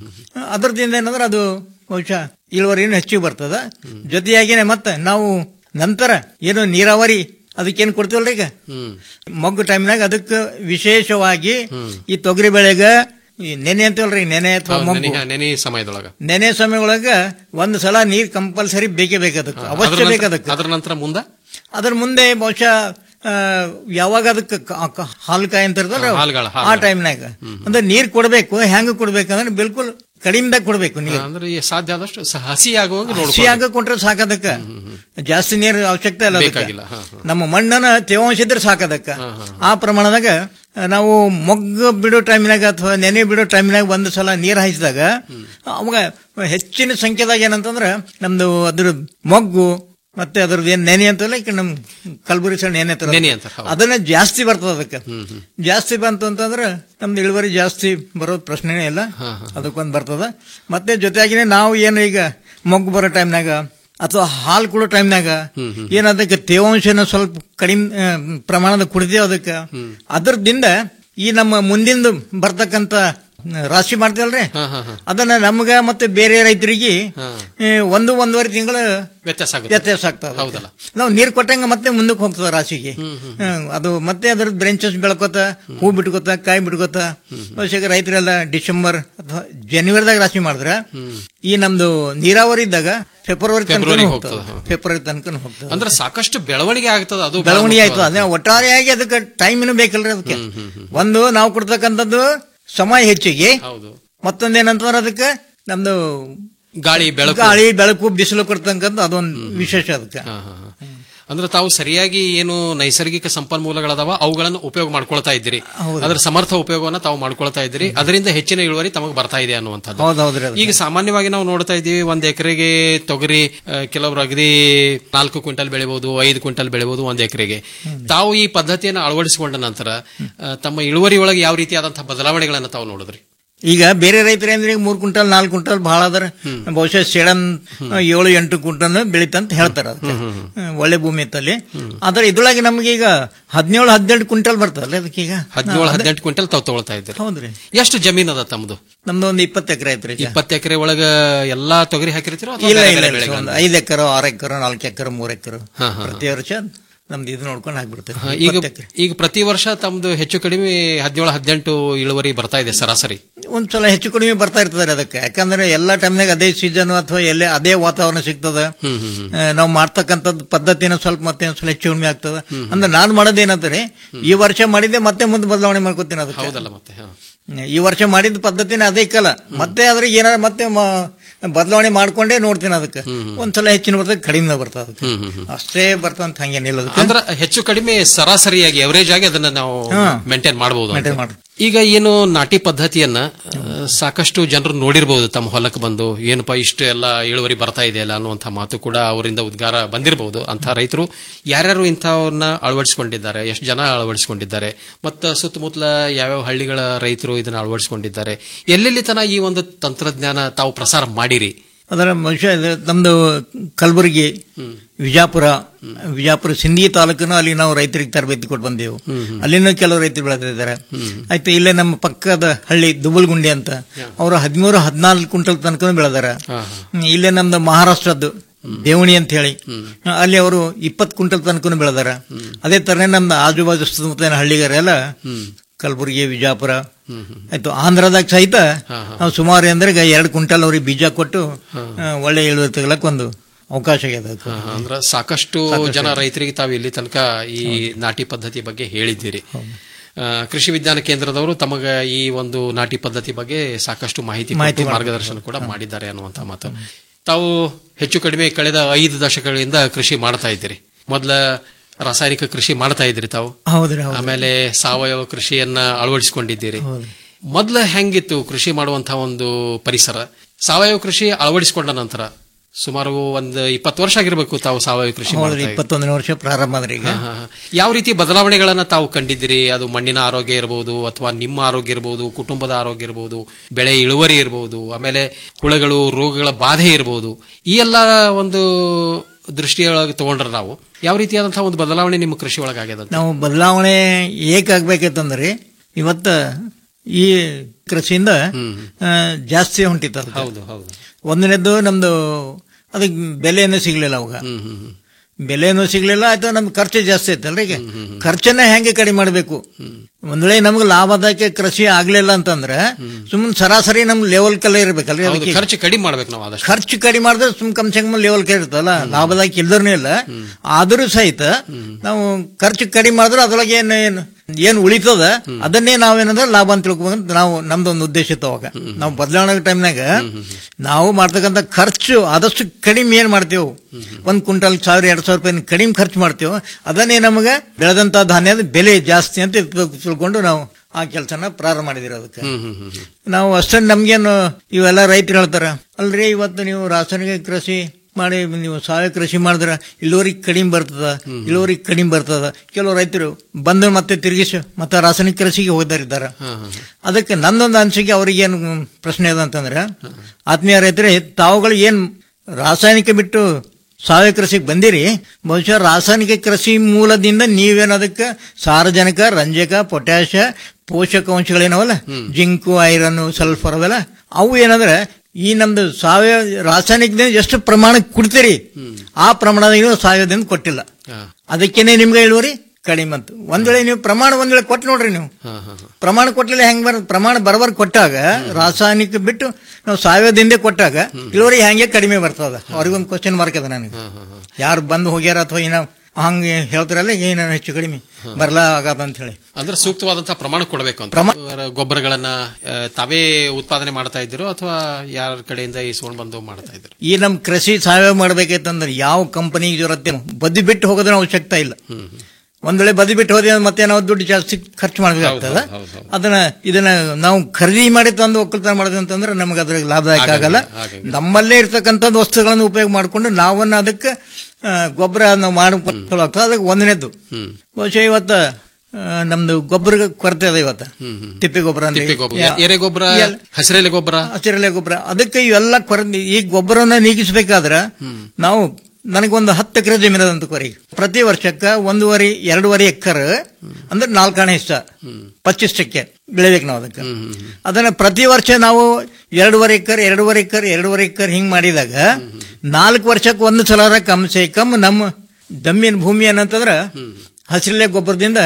ಅದರದಿಂದ ಏನಂದ್ರೆ ಅದು ಬಹುಶಃ ಇಳುವರಿನೂ ಹೆಚ್ಚಿಗೆ ಬರ್ತದ ಜೊತೆಯಾಗಿನೇ ಮತ್ತೆ ನಾವು ನಂತರ ಏನು ನೀರಾವರಿ ಅದಕ್ಕೇನು ಕೊಡ್ತೀವಲ್ರಿ ಈಗ ಮೊಗ್ಗು ಟೈಮ್ನಾಗ ಅದಕ್ಕೆ ವಿಶೇಷವಾಗಿ ಈ ತೊಗರಿ ಬೆಳೆಗ ಈ ನೆನೆ ಅಂತೀವಲ್ರಿ ನೆನೆ ಅಥವಾ
ಹೌದು,
ಮೊಗ್ಗು
ನೆನೆ- ನೆನೆ ಸಮಯದೊಳಗ
ನೆನೆ ಸಮಯದೊಳಗ ಒಂದು ಸಲ ನೀರ್ ಕಂಪಲ್ಸರಿ ಬೇಕೇ ಬೇಕು ಅದಕ್ಕೆ
ಅದ್ರ
ಅವಶ್ಯ
ನಂತರ-
ಬೇಕು ಅದಕ್ಕೆ
ಅದ್ರ ನಂತರ ಮುಂದ
ಅದ್ರ ಮುಂದೆ ಬಹುಶಃ ಆ, ಯಾವಾಗ ಅದಕ್ಕೆ ಕ- ಕ- ಹಾಲ್ಕಾಯಿ ಅಂತ ಇರ್ತಲ್ಲ
ಹಾ, ಹಾಲ್ಗಳ,
ಆ
ಹಾಲ್ಗಳ.
ಟೈಮ್ನಾಗ ಅಂದ್ರೆ ನೀರ್ ಕೊಡ್ಬೇಕು ಹೆಂಗ್ ಕೊಡ್ಬೇಕಂದ್ರೆ ಬಿಲ್ಕುಲ್ ಕಡಿಮೆದಾಗ ಕೊಡ್ಬೇಕು ನೀರು
ಅಂದ್ರೆ ಈ ಸಾಧ್ಯ ಆದಷ್ಟು ಸ- ಹಸಿ ಆಗುವಾಗ ನೋಡ್ಕೊಳ್ಳಿ.
ಹಸಿಯಾಗ ಕೊಟ್ರೆ ಸಾಕದಕ್ಕ ಜಾಸ್ತಿ ನೀರು ಅವಶ್ಯಕತೆ ಇಲ್ಲ ಅದಕ್ಕೆ.
ಬೇಕಾಗಿಲ್ಲ ಹಾ, ಹಾ.
ನಮ್ಮ ಮಣ್ಣನ ತೇವಾಂಶ ಇದ್ರೆ ಸಾಕದಕ್ಕ ಆ ಪ್ರಮಾಣದಾಗ ಆ, ನಾವು ಮೊಗ್ಗು ಬಿಡೋ ಟೈಮ್ನಾಗ ಅಥವಾ ನೆನೆ ಬಿಡೋ ಟೈಮ್ನಾಗ ಒಂದು ಸಲ ನೀರು ಹಾಯಿಸಿದಾಗ ಅವಾಗ ಹೆಚ್ಚಿನ ಸಂಖ್ಯೆದಾಗ ಏನಂತಂದ್ರೆ ನಮ್ದು ಅದ್ರ ಮೊಗ್ಗು ಮತ್ತೆ ಅದ್ರದ್ದು ಏನ್ ನೆನೆ ಅಂತಲ್ಲ ಈಗ ನಮ್ ಕಲ್ಬುರಿ ಸಣ್ಣ ನೆನೆ ಅಂತಾರಲ್ಲ.
ನೆನೆ ಅಂತಾರೆ, ಹೌದು.
ಅದನ್ನ ಜಾಸ್ತಿ ಬರ್ತದ ಅದಕ್ಕೆ ಜಾಸ್ತಿ ಬಂತು ಅಂತಂದ್ರೆ ನಮ್ದು ಇಳುವರಿ ಜಾಸ್ತಿ ಬರೋದ್ ಪ್ರಶ್ನೆನೇ ಇಲ್ಲ ಅದಕ್ಕೊಂದು ಬರ್ತದ ಮತ್ತೆ ಜೊತೆಯಾಗಿನೇ ನಾವು ಏನು ಈಗ ಮೊಗ್ಗು ಬರೋ ಟೈಮ್ನಾಗ ಅಥವಾ ಹಾಲು ಕೊಡೋ ಟೈಮ್ನಾಗ ಏನ್ ಅದಕ್ಕೆ ತೇವಾಂಶನ ಸ್ವಲ್ಪ ಕಡಿಮೆ ಆ, ಪ್ರಮಾಣದ ಕುಡಿದೇವು ಅದಕ್ಕೆ ಅದರದಿಂದ ಈ ನಮ್ಮ ಮುಂದಿಂದ ಬರ್ತಕ್ಕಂತ ರಾಶಿ ಮಾಡ್ತೀವಲ್ರಿ ಅದನ್ನ ನಮ್ಗ ಮತ್ತೆ ಬೇರೆ ರೈತರಿಗೆ ಆ, ಒಂದು ಒಂದೂವರೆ ತಿಂಗಳು
ವ್ಯತ್ಯಾಸ ಆಗುತ್ತೆ
ವ್ಯತ್ಯಾಸ ಆಗ್ತದೆ
ಹೌದಲ್ಲ
ನಾವು ನೀರ್ ಕೊಟ್ಟಂಗ ಮತ್ತೆ ಮುಂದಕ್ಕೆ ಹೋಗ್ತದ ರಾಶಿಗೆ ಹ್ಮ್, ಅದು ಮತ್ತೆ ಅದ್ರ ಬ್ರೆಂಚಸ್ ಬೆಳ್ಕೋತ ಹೂ ಬಿಟ್ಕೋತ ಕಾಯಿ ಬಿಟ್ಕೋತ ಬಹುಶಃ ರೈತರೆಲ್ಲ ಡಿಸೆಂಬರ್ ಅಥವಾ ಜನವರಿದಾಗ ರಾಶಿ ಮಾಡಿದ್ರ ಈ ನಮ್ದು ನೀರಾವರಿ ಇದ್ದಾಗ ಫೆಬ್ರವರಿ ತನಕ
ಫೆಬ್ರವರಿಗೆ
ಹೋಗ್ತದೆ
ಹೋಗ್ತದೆ,
ಫೆಬ್ರವರಿ ತನಕ ಹೋಗ್ತದೆ
ಅಂದ್ರೆ ಸಾಕಷ್ಟು ಬೆಳವಣಿಗೆ ಆಗ್ತದ ಅದು ಬಹಳ
ಬೆಳವಣಿಗೆ ಆಯ್ತು
ಮುಖ್ಯವಾದ.
ಅದೇ ಒಟ್ಟಾರೆಯಾಗಿ ಅದಕ್ಕೆ ಟೈಮಿನೂ ಬೇಕಲ್ರಿ ಅದಕ್ಕೆ ಒಂದು ನಾವು ಕೊಡ್ತಕ್ಕಂಥದ್ದು ಸಮಯ ಹೆಚ್ಚಿಗೆ
ಹೌದು
ಮತ್ತೊಂದೇನಂತಂದ್ರೆ ಅದಕ್ಕೆ ನಮ್ದು
ಗಾಳಿ ಬೆಳಕು
ಗಾಳಿ ಬೆಳಕು ಬಿಸಿಲು ಕೊಡ್ತಕ್ಕಂಥ ಅದೊಂದು ವಿಶೇಷ ಅದಕ್ಕೆ
ಹಾ, ಹಾ, ಹಾ. ಅಂದ್ರೆ ತಾವು ಸರಿಯಾಗಿ ಏನು ನೈಸರ್ಗಿಕ ಸಂಪನ್ಮೂಲಗಳದಾವ ಅವುಗಳನ್ನು ಉಪಯೋಗ ಮಾಡ್ಕೊಳ್ತಾ ಇದ್ದೀರಿ ಅದರ ಸಮರ್ಥ ಉಪಯೋಗವನ್ನ ತಾವು ಮಾಡ್ಕೊಳ್ತಾ ಇದ್ದೀರಿ ಅದರಿಂದ ಹೆಚ್ಚಿನ ಇಳುವರಿ ತಮಗೆ ಬರ್ತಾ ಇದೆ ಅನ್ನುವಂಥದ್ದು
ಹೌದೌದ್ರಿ ಅದು.
ಈಗ ಸಾಮಾನ್ಯವಾಗಿ ನಾವು ನೋಡ್ತಾ ಇದ್ದೀವಿ ಒಂದ್ ಎಕರೆಗೆ ತೊಗರಿ ಆ, ಕೆಲವರು ಅಗದಿ ನಾಲ್ಕು ಕ್ವಿಂಟಲ್ ಬೆಳಿಬಹುದು ಐದು ಕ್ವಿಂಟಲ್ ಬೆಳಿಬಹುದು ಒಂದ್ ಎಕರೆಗೆ ತಾವು ಈ ಪದ್ಧತಿಯನ್ನು ಅಳವಡಿಸಿಕೊಂಡ ನಂತರ ಆ, ತಮ್ಮ ಇಳುವರಿ ಒಳಗೆ ಯಾವ ರೀತಿಯಾದಂತಹ ಬದಲಾವಣೆಗಳನ್ನು ತಾವು ನೋಡಿದ್ರಿ
ಈಗ ಬೇರೆ ರೈತರು ಅಂದ್ರೆ ಈಗ ಮೂರ್ ಕ್ವಿಂಟಲ್ ನಾಲ್ಕು ಕ್ವಿಂಟಲ್ ಬಹಳ ಅದರ ಬಹುಶಃ ಸೇಡನ್ ಏಳು ಎಂಟು ಕ್ವಿಂಟಲ್ ಬೆಳಿತಂತ ಹೇಳ್ತಾರೆ ಅದಕ್ಕೆ ಹ್ಮ್, ಒಳ್ಳೆ ಭೂಮಿ ಇತ್ತಲ್ಲಿ ಆದ್ರೆ ಇದ್ರೊಳಗೆ ನಮ್ಗೆ ಈಗ ಹದಿನೇಳು ಹದಿನೆಂಟು ಕ್ವಿಂಟಲ್ ಬರ್ತದಲ್ಲ ಅದಕ್ಕೆ ಈಗ
ಹದಿನೇಳು ಹದಿನೆಂಟು ಕ್ವಿಂಟಲ್ ತಾವು ತಗೊಳ್ತಾ ಇದ್ದೀರಿ
ಹೌದ್ರಿ
ಎಷ್ಟು ಜಮೀನ್ ಅದ ತಮ್ಮದು
ನಮ್ದು ಒಂದು ಇಪ್ಪತ್ತು ಎಕರೆ ಐತ್ರಿ ಈಗ.
ಇಪ್ಪತ್ತು ಎಕರೆ ಒಳಗ ಎಲ್ಲಾ ತೊಗರಿ ಹಾಕಿರ್ತೀರೋ ಅಥವಾ
ಇಲ್ಲ
ಬೇರೆ
ಇಲ್ಲ
ಬೇರೆ
ಇಲ್ಲ,
ಬೆಳೆಗಳನ್ನ?
ಒಂದು ಐದು ಎಕರೆ ಆರು ಎಕರೆ ನಾಲ್ಕು ಎಕರೆ ಮೂರ್ ಎಕರೆ
ಹಾ, ಹಾ.
ಪ್ರತಿ ವರ್ಷ ನಮ್ದು ಇದು ನೋಡ್ಕೊಂಡು ಹಾಕ್ಬಿಡ್ತೇವೆ
ಹಾ, ಈಗ ಈಗ ಪ್ರತಿ ವರ್ಷ ತಮ್ದು ಹೆಚ್ಚು ಕಡಿಮೆ ಹದಿನೇಳು ಹದಿನೆಂಟು ಇಳುವರಿ ಬರ್ತಾ ಇದೆ ಸರಾಸರಿ
ಒಂದ್ಸಲ ಹೆಚ್ಚು ಕಡಿಮೆ ಬರ್ತಾ ಇರ್ತದೆ ಅದಕ್ಕೆ ಯಾಕಂದ್ರೆ ಎಲ್ಲಾ ಟೈಮ್ನಾಗ ಅದೇ ಸೀಸನ್ ಅಥವಾ ಎಲ್ಲೇ ಅದೇ ವಾತಾವರಣ ಸಿಗ್ತದ ಆ, ನಾವು ಮಾಡ್ತಕ್ಕಂಥದ್ದು ಪದ್ಧತಿನ ಸ್ವಲ್ಪ ಮತ್ತೆ ಒಂದ್ಸಲ ಹೆಚ್ಚು ಕಡಿಮೆ ಆಗ್ತದ ಅಂದ್ರೆ ನಾನು ಮಾಡೋದೇನಂದ್ರೆ ಈ ವರ್ಷ ಮಾಡಿದ್ದೆ ಮತ್ತೆ ಮುಂದೆ ಬದಲಾವಣೆ ಮಾಡ್ಕೋತೀನಿ ಅದಕ್ಕೆ
ಹೌದಲ್ಲ ಮತ್ತೆ ಹಾ.
ಈ ವರ್ಷ ಮಾಡಿದ ಪದ್ಧತಿನ ಅದೇ ಇಕ್ಕಲ್ಲ ಮತ್ತೆ ಅದ್ರಿಗೆ ಏನಾರ ಮತ್ತೆ ಮ- ಬದಲಾವಣೆ ಮಾಡ್ಕೊಂಡೇ ನೋಡ್ತೀನಿ ಅದಕ್ಕೆ ಒಂದ್ಸಲ ಹೆಚ್ಚಿನ ಬರ್ತದೆ ಕಡಿಮೆ ಬರ್ತದೆ ಅದಕ್ಕೆ ಅಷ್ಟೇ ಬರ್ತಂತ ಹಂಗೇನಿಲ್ಲ ಅದಕ್ಕೆ
ಅಂದ್ರ ಹೆಚ್ಚು ಕಡಿಮೆ ಸರಾಸರಿಯಾಗಿ ಅವರೇಜ್ ಆಗಿ ಅದನ್ನ ನಾವು
ಹಾ.
ಮೇಂಟೈನ್ ಮಾಡಬಹುದು
Maintain ಮಾಡ್ಬೋದು.
ಈಗ ಏನು ನಾಟಿ ಪದ್ಧತಿಯನ್ನ ಆ, ಸಾಕಷ್ಟು ಜನರು ನೋಡಿರಬಹುದು ತಮ್ಮ ಹೊಲಕ್ಕೆ ಬಂದು ಏನಪ್ಪಾ ಇಷ್ಟು ಎಲ್ಲ ಇಳುವರಿ ಬರ್ತಾ ಇದೆಯಲ್ಲ ಅನ್ನುವಂಥ ಮಾತು ಕೂಡ ಅವರಿಂದ ಉದ್ಗಾರ ಬಂದಿರಬಹುದು ಅಂತ ರೈತರು ಯಾರ್ಯಾರು ಇಂಥವನ್ನ ಅಳವಡಿಸಿಕೊಂಡಿದ್ದಾರೆ ಎಷ್ಟು ಜನ ಅಳವಡಿಸಿಕೊಂಡಿದ್ದಾರೆ ಮತ್ತು ಸುತ್ತಮುತ್ತಲ ಯಾವ್ಯಾವ ಹಳ್ಳಿಗಳ ರೈತರು ಇದನ್ನ ಅಳವಡಿಸಿಕೊಂಡಿದ್ದಾರೆ ಎಲ್ಲೆಲ್ಲಿ ತನ ಈ ಒಂದು ತಂತ್ರಜ್ಞಾನ ತಾವು ಪ್ರಸಾರ ಮಾಡಿರಿ
ಅದರ ಬಹುಶಃ ಇದು ನಮ್ದು ಕಲಬುರಗಿ ವಿಜಾಪುರ ವಿಜಾಪುರ ಸಿಂಧಿ ತಾಲೂಕಿನ ಅಲ್ಲಿ ನಾವು ರೈತರಿಗೆ ತರಬೇತಿ ಕೊಟ್ಟು ಬಂದೆವು ಅಲ್ಲಿನೂ ಕೆಲವು ರೈತರು ಬೆಳೆದಿದ್ದಾರೆ ಆಯ್ತು ಇಲ್ಲೇ ನಮ್ಮ ಪಕ್ಕದ ಹಳ್ಳಿ ದುಬಲ್ಗುಂಡಿ ಅಂತ ಅವರು ಹದಿಮೂರು ಹದಿನಾಲ್ಕು ಕ್ವಿಂಟಲ್ ತನಕ ಬೆಳೆದಾರ ಹ್ಮ್, ಇಲ್ಲೇ ನಮ್ದು ಮಹಾರಾಷ್ಟ್ರದ್ದು ದೇವಣಿ ಅಂತ ಹೇಳಿ ಅಲ್ಲಿ ಅವರು ಇಪ್ಪತ್ತು ಕ್ವಿಂಟಲ್ ತನಕ ಬೆಳೆದಾರ ಅದೇ ತರನೇ ನಮ್ದು ಆಜು ಬಾಜು ಸುತ್ತಮುತ್ತಲಿನ ಹಳ್ಳಿಗರೆಲ್ಲ ಕಲಬುರಗಿ ವಿಜಾಪುರ ಆಯ್ತು ಆಂಧ್ರದಾಗ ಸಹಿತ ನಾವು ಸುಮಾರು ಅಂದ್ರೆ ಈಗ ಎರಡು ಕ್ವಿಂಟಲ್ ಅವ್ರಿಗೆ ಬೀಜ ಕೊಟ್ಟು ಆ, ಒಳ್ಳೆ ಇಳುವರಿ ತೆಗಲಕ್ ಒಂದು ಅವಕಾಶ ಆಗಿದೆ ಅದಕ್ಕೆ.
ಅಂದ್ರ ಸಾಕಷ್ಟು ಜನ ರೈತರಿಗೆ ತಾವು ಇಲ್ಲಿ ತನಕ ಈ ನಾಟಿ ಪದ್ಧತಿ ಬಗ್ಗೆ ಹೇಳಿದ್ದೀರಿ ಆ, ಕೃಷಿ ವಿಜ್ಞಾನ ಕೇಂದ್ರದವರು ತಮಗ ಈ ಒಂದು ನಾಟಿ ಪದ್ಧತಿ ಬಗ್ಗೆ ಸಾಕಷ್ಟು ಮಾಹಿತಿ
ಮಾಹಿತಿ
ಕೊಟ್ಟು ಮಾರ್ಗದರ್ಶನ ಕೂಡ ಮಾಡಿದ್ದಾರೆ ಅನ್ನುವಂತ ಮಾತು ತಾವು ಹೆಚ್ಚು ಕಡಿಮೆ ಕಳೆದ ಐದು ದಶಕಗಳಿಂದ ಕೃಷಿ ಮಾಡ್ತಾ ಇದ್ದೀರಿ ಮೊದಲ ರಾಸಾಯನಿಕ ಕೃಷಿ ಮಾಡ್ತಾ ಇದ್ರಿ ತಾವು
ಹೌದ್ರಿ ಹೌದು
ಆಮೇಲೆ ಸಾವಯವ ಕೃಷಿಯನ್ನ ಅಳವಡಿಸಿಕೊಂಡಿದ್ದೀರಿ ಮೊದಲ ಹೆಂಗಿತ್ತು ಕೃಷಿ ಮಾಡುವಂತಹ ಒಂದು ಪರಿಸರ ಸಾವಯವ ಕೃಷಿ ಅಳವಡಿಸಿಕೊಂಡ ನಂತರ ಸುಮಾರು ಒಂದು ಇಪ್ಪತ್ತು ವರ್ಷ ಆಗಿರ್ಬೇಕು ತಾವು ಸಾವಯವ ಕೃಷಿ
ಹೌದ್ರಿ
ಮಾಡ್ತಾ ಇದ್ದೀರಿ.
ಇಪ್ಪತ್ತೊಂದನೇ ವರ್ಷ ಪ್ರಾರಂಭ ಆದ್ರಿ ಈಗ
ಹಾ, ಹಾ, ಹಾ. ಯಾವ ರೀತಿ ಬದಲಾವಣೆಗಳನ್ನ ತಾವು ಕಂಡಿದ್ದೀರಿ ಅದು ಮಣ್ಣಿನ ಆರೋಗ್ಯ ಇರಬಹುದು ಅಥವಾ ನಿಮ್ಮ ಆರೋಗ್ಯ ಇರಬಹುದು ಕುಟುಂಬದ ಆರೋಗ್ಯ ಇರಬಹುದು ಬೆಳೆ ಇಳುವರಿ ಇರಬಹುದು ಆಮೇಲೆ ಹುಳಗಳು ರೋಗಗಳ ಬಾಧೆ ಇರಬಹುದು ಈ ಎಲ್ಲ ಒಂದು ದೃಷ್ಟಿಯೊಳಗೆ ತಗೊಂಡ್ರೆ ನಾವು ಯಾವ ರೀತಿಯಾದಂತಹ ಒಂದು ಬದಲಾವಣೆ ನಿಮ್ಮ ಕೃಷಿ ಒಳಗಾಗ್ಯದ ಅಂತ?
ನಾವು ಬದಲಾವಣೆ ಏಕಾಗ್ಬೇಕಂತಂದ್ರೆ ಇವತ್ತ ಈ ಕೃಷಿಯಿಂದ ಆ, ಜಾಸ್ತಿ ಹೊಂಟಿತ್ತು ಅದಕ್ಕೆ.
ಹೌದು ಹೌದು
ಒಂದನೇದ್ದು ನಮ್ದು ಅದಕ್ಕೆ ಬೆಲೆನೂ ಸಿಗ್ಲಿಲ್ಲ ಅವಾಗ ಬೆಲೆನೂ ಸಿಗ್ಲಿಲ್ಲ ಆಯ್ತು ನಮ್ದು ಖರ್ಚು ಜಾಸ್ತಿ ಐತಲ್ರಿ ಈಗ ಖರ್ಚನ್ನ ಹೆಂಗೆ ಕಡಿಮೆ ಮಾಡಬೇಕು ಒಂದ್ ವೇಳೆ ನಮ್ಗೆ ಲಾಭದಾಯಕ ಕೃಷಿ ಆಗ್ಲಿಲ್ಲ ಅಂತಂದ್ರೆ ಸುಮ್ಮನೆ ಸರಾಸರಿ ನಮ್ ಲೆವೆಲ್ ಕಲ್ಲ ಇರ್ಬೇಕಲ್ರಿ
ಹೌದು,
ಅದಕ್ಕೆ
ಖರ್ಚು ಕಡಿಮೆ ಮಾಡ್ಬೇಕು ನಾವು ಆದಷ್ಟು
ಖರ್ಚು ಕಡಿಮೆ ಮಾಡಿದ್ರೆ ಸುಮ್ ಕಮ್ ಸೆ ಕಮ್ ಲೆವೆಲ್ ಕೆ ಇರ್ತಲ್ಲ ಲಾಭದಾಯಕ ಇಲ್ದರ್ನೂ ಇಲ್ಲ ಆದರೂ ಸಹಿತ ನಾವು ಖರ್ಚು ಕಡಿಮೆ ಮಾಡಿದ್ರೆ ಅದ್ರೊಳಗೆ ಏನ್ ಏನು ಏನ್ ಉಳಿತದ ಅದನ್ನೇ ನಾವೇನಂದ್ರೆ ಲಾಭ ಅಂತ ತಿಳ್ಕೊಂಡ್ ನಾವು ನಮ್ದೊಂದು ಉದ್ದೇಶ ಇತ್ತು ಅವಾಗ ನಾವು ಬದಲಾವಣೆ ಟೈಮ್ನಾಗ ನಾವು ಮಾಡ್ತಕ್ಕಂಥ ಖರ್ಚು ಆದಷ್ಟು ಕಡಿಮೆ ಏನ್ ಮಾಡ್ತೇವೆ ಒಂದ್ ಕ್ವಿಂಟಲ್ ಸಾವಿರ ಎರಡ್ ಸಾವಿರ ರೂಪಾಯಿ ಕಡಿಮೆ ಖರ್ಚು ಮಾಡ್ತೇವೆ ಅದನ್ನೇ ನಮಗೆ ಬೆಳೆದಂತ ಧಾನ್ಯದ ಬೆಲೆ ಜಾಸ್ತಿ ಅಂತ ತಿಳ್- ತಿಳ್ಕೊಂಡು ನಾವು ಆ ಕೆಲಸನ ಪ್ರಾರಂಭ ಮಾಡಿದಿರಿ ಅದಕ್ಕೆ ನಾವು ಅಷ್ಟೇ ನಮ್ಗೇನು ಇವೆಲ್ಲ ರೈತರು ಹೇಳ್ತಾರ ಅಲ್ರಿ ಇವತ್ತು ನೀವು ರಾಸಾಯನಿಕ ಕೃಷಿ ಮಾಡಿ ನೀವು ಸಾವಯವ ಕೃಷಿ ಮಾಡಿದ್ರ ಇಳುವರಿ ಕಡಿಮೆ ಬರ್ತದ ಇಳುವರಿ ಕಡಿಮೆ ಬರ್ತದ ಕೆಲವು ರೈತರು ಬಂದು ಮತ್ತೆ ತಿರುಗಿಸಿ ಮತ್ತೆ ರಾಸಾಯನಿಕ ಕೃಷಿಗೆ ಹೋಗ್ದಾರಿದ್ದಾರೆ ಅದಕ್ಕೆ ನನ್ನೊಂದು ಅನಿಸಿಕೆ ಅವ್ರಿಗೆ ಏನು ಪ್ರಶ್ನೆ ಇದೆ ಅಂತಂದ್ರೆ ಆತ್ಮೀಯ ರೈತರೇ ತಾವುಗಳು ಏನ್ ರಾಸಾಯನಿಕ ಬಿಟ್ಟು ಸಾವಯವ ಕೃಷಿಗೆ ಬಂದಿರಿ ಬಹುಶಃ ರಾಸಾಯನಿಕ ಕೃಷಿ ಮೂಲದಿಂದ ನೀವೇನು ಅದಕ್ಕೆ ಸಾರಜನಕ ರಂಜಕ ಪೊಟ್ಯಾಶ ಪೋಷಕಾಂಶಗಳೇನವಲ್ಲ ಜಿಂಕು ಐರನ್ ಸಲ್ಫರ್ ಅವೆಲ್ಲ ಅವು ಏನಂದ್ರೆ ಈ ನಮ್ದು ಸಾವಯವ ರಾಸಾಯನಿಕದಿಂದ ಎಷ್ಟು ಪ್ರಮಾಣಕ್ಕೆ ಕೊಡ್ತೀರಿ ಆ ಪ್ರಮಾಣದಾಗ ನೀವು ಸಾವಯವದಿಂದ ಕೊಟ್ಟಿಲ್ಲ ಅದಕ್ಕೇನೆ ನಿಮ್ಗೆ ಇಳುವರಿ ಕಡಿಮೆ ಅಂತ ಒಂದ್ ವೇಳೆ ನೀವು ಪ್ರಮಾಣ ಒಂದ್ ವೇಳೆ ಕೊಟ್ಟು ನೋಡ್ರಿ ನೀವು ಪ್ರಮಾಣ ಕೊಟ್ಟಲಿಲ್ಲ ಹೆಂಗ್ ಬರ ಪ್ರಮಾಣ ಬರಬರ್ ಕೊಟ್ಟಾಗ ರಾಸಾಯನಿಕ ಬಿಟ್ಟು ನಾವು ಸಾವಯವದಿಂದ ಕೊಟ್ಟಾಗ ಇಳುವರಿ ಹೆಂಗೆ ಕಡಿಮೆ ಬರ್ತದ ಅವ್ರಿಗೊಂದು ಕ್ವಶನ್ ಮಾರ್ಕ್ ಅದ ನನಗೆ ಯಾರು ಬಂದು ಹೋಗ್ಯಾರ ಅಥವಾ ಏನೋ ಹಂಗೆ ಹೇಳ್ತಾರಲ್ಲ ಏನೋ ಹೆಚ್ಚು ಕಡಿಮೆ ಬರಲ್ಲ ಆಗದ ಅಂತ ಹೇಳಿ
ಅಂದ್ರೆ ಸೂಕ್ತವಾದಂತಹ ಪ್ರಮಾಣ ಕೊಡಬೇಕು ಅಂತ ಅವರ ಗೊಬ್ಬರಗಳನ್ನ ಆ, ತಾವೇ ಉತ್ಪಾದನೆ ಮಾಡ್ತಾ ಇದ್ದೀರೋ ಅಥವಾ ಯಾರ ಕಡೆಯಿಂದ ಇಸ್ಕೊಂಡು ಬಂದು ಮಾಡ್ತಾ ಇದ್ರು
ಈ ನಮ್ ಕೃಷಿ ಸಾವಯವ ಮಾಡ್ಬೇಕೈತಂದ್ರೆ ಯಾವ ಕಂಪನಿಗೆ ಜೊತೆ ಬದಿ ಬಿಟ್ಟು ಹೋಗೋದ್ರ ಅವಶ್ಯಕತೆ ಇಲ್ಲ ಒಂದ್ ವೇಳೆ ಬದಿ ಬಿಟ್ಟು ಹೋದ್ರೆ ಮತ್ತೆ ನಾವು ದುಡ್ಡು ಜಾಸ್ತಿ ಖರ್ಚು ಮಾಡ್ಬೇಕಾಗ್ತದ ಅದನ್ನ ಇದನ್ನ ನಾವು ಖರೀದಿ ಮಾಡಿ ತಂದು ಒಕ್ಕಲ್ತನ ಮಾಡಿದ್ವಿ ಅಂತಂದ್ರೆ ನಮ್ಗೆ ಅದ್ರಾಗ ಲಾಭದಾಯಕ ಆಗಲ್ಲ ನಮ್ಮಲ್ಲೇ ಇರ್ತಕ್ಕಂಥದ್ದು ವಸ್ತುಗಳನ್ನು ಉಪಯೋಗ ಮಾಡಿಕೊಂಡು ನಾವನ್ನ ಅದಕ್ಕೆ ಆ, ಗೊಬ್ಬರ ನಾವು ಮಾಡ್ಕೊಳ್ಳೋ ಅದಕ್ಕೆ ಒಂದನೇದ್ದು ಬಹುಶಃ ಇವತ್ತ ಆ, ನಮ್ದು ಗೊಬ್ಬರ ಕೊರತೆ ಅದ ಇವತ್ತ ತಿಪ್ಪೆ ಗೊಬ್ಬರ ಅಂದ್ರೆ
ತಿಪ್ಪೆ ಗೊಬ್ಬರ,
ಯಾ-
ಎರೆ ಗೊಬ್ಬರ,
ಎಲ್-
ಹಸಿರೆಲೆ ಗೊಬ್ಬರ
ಹಸಿರೆಲೆ ಗೊಬ್ಬರ ಅದಕ್ಕೆ ಇವೆಲ್ಲ ಕೊರತೆ ಈ ಗೊಬ್ಬರವನ್ನ ನೀಗಿಸ್ಬೇಕಾದ್ರ ನಾವು ನನಗೊಂದು ಹತ್ತು ಎಕರೆ ಜಮೀನು ಅಂತ ಕೊರಿ ಪ್ರತಿ ವರ್ಷಕ್ಕ ಒಂದೂವರೆ ಎರಡೂವರೆ ಎಕರ್ ಅಂದ್ರೆ ನಾಲ್ಕಾಣೆ ಇಷ್ಟ ಪಚ್ಚಿಷ್ಟಕ್ಕೆ ಬೆಳಿಬೇಕು ನಾವು ಅದಕ್ಕೆ ಅದನ್ನ ಪ್ರತಿ ವರ್ಷ ನಾವು ಎರಡೂವರೆ ಎಕರ್ ಎರಡೂವರೆ ಎಕರ್ ಎರಡೂವರೆ ಎಕರ್ ಹಿಂಗ್ ಮಾಡಿದಾಗ ನಾಲ್ಕು ವರ್ಷಕ್ಕೆ ಒಂದು ಸಲ ಕಮ್ ಸೇ ಕಮ್ ನಮ್ಮ ಜಮೀನ್ ಭೂಮಿ ಏನಂತಂದ್ರ ಹಸಿರೆಲೆ ಗೊಬ್ಬರದಿಂದ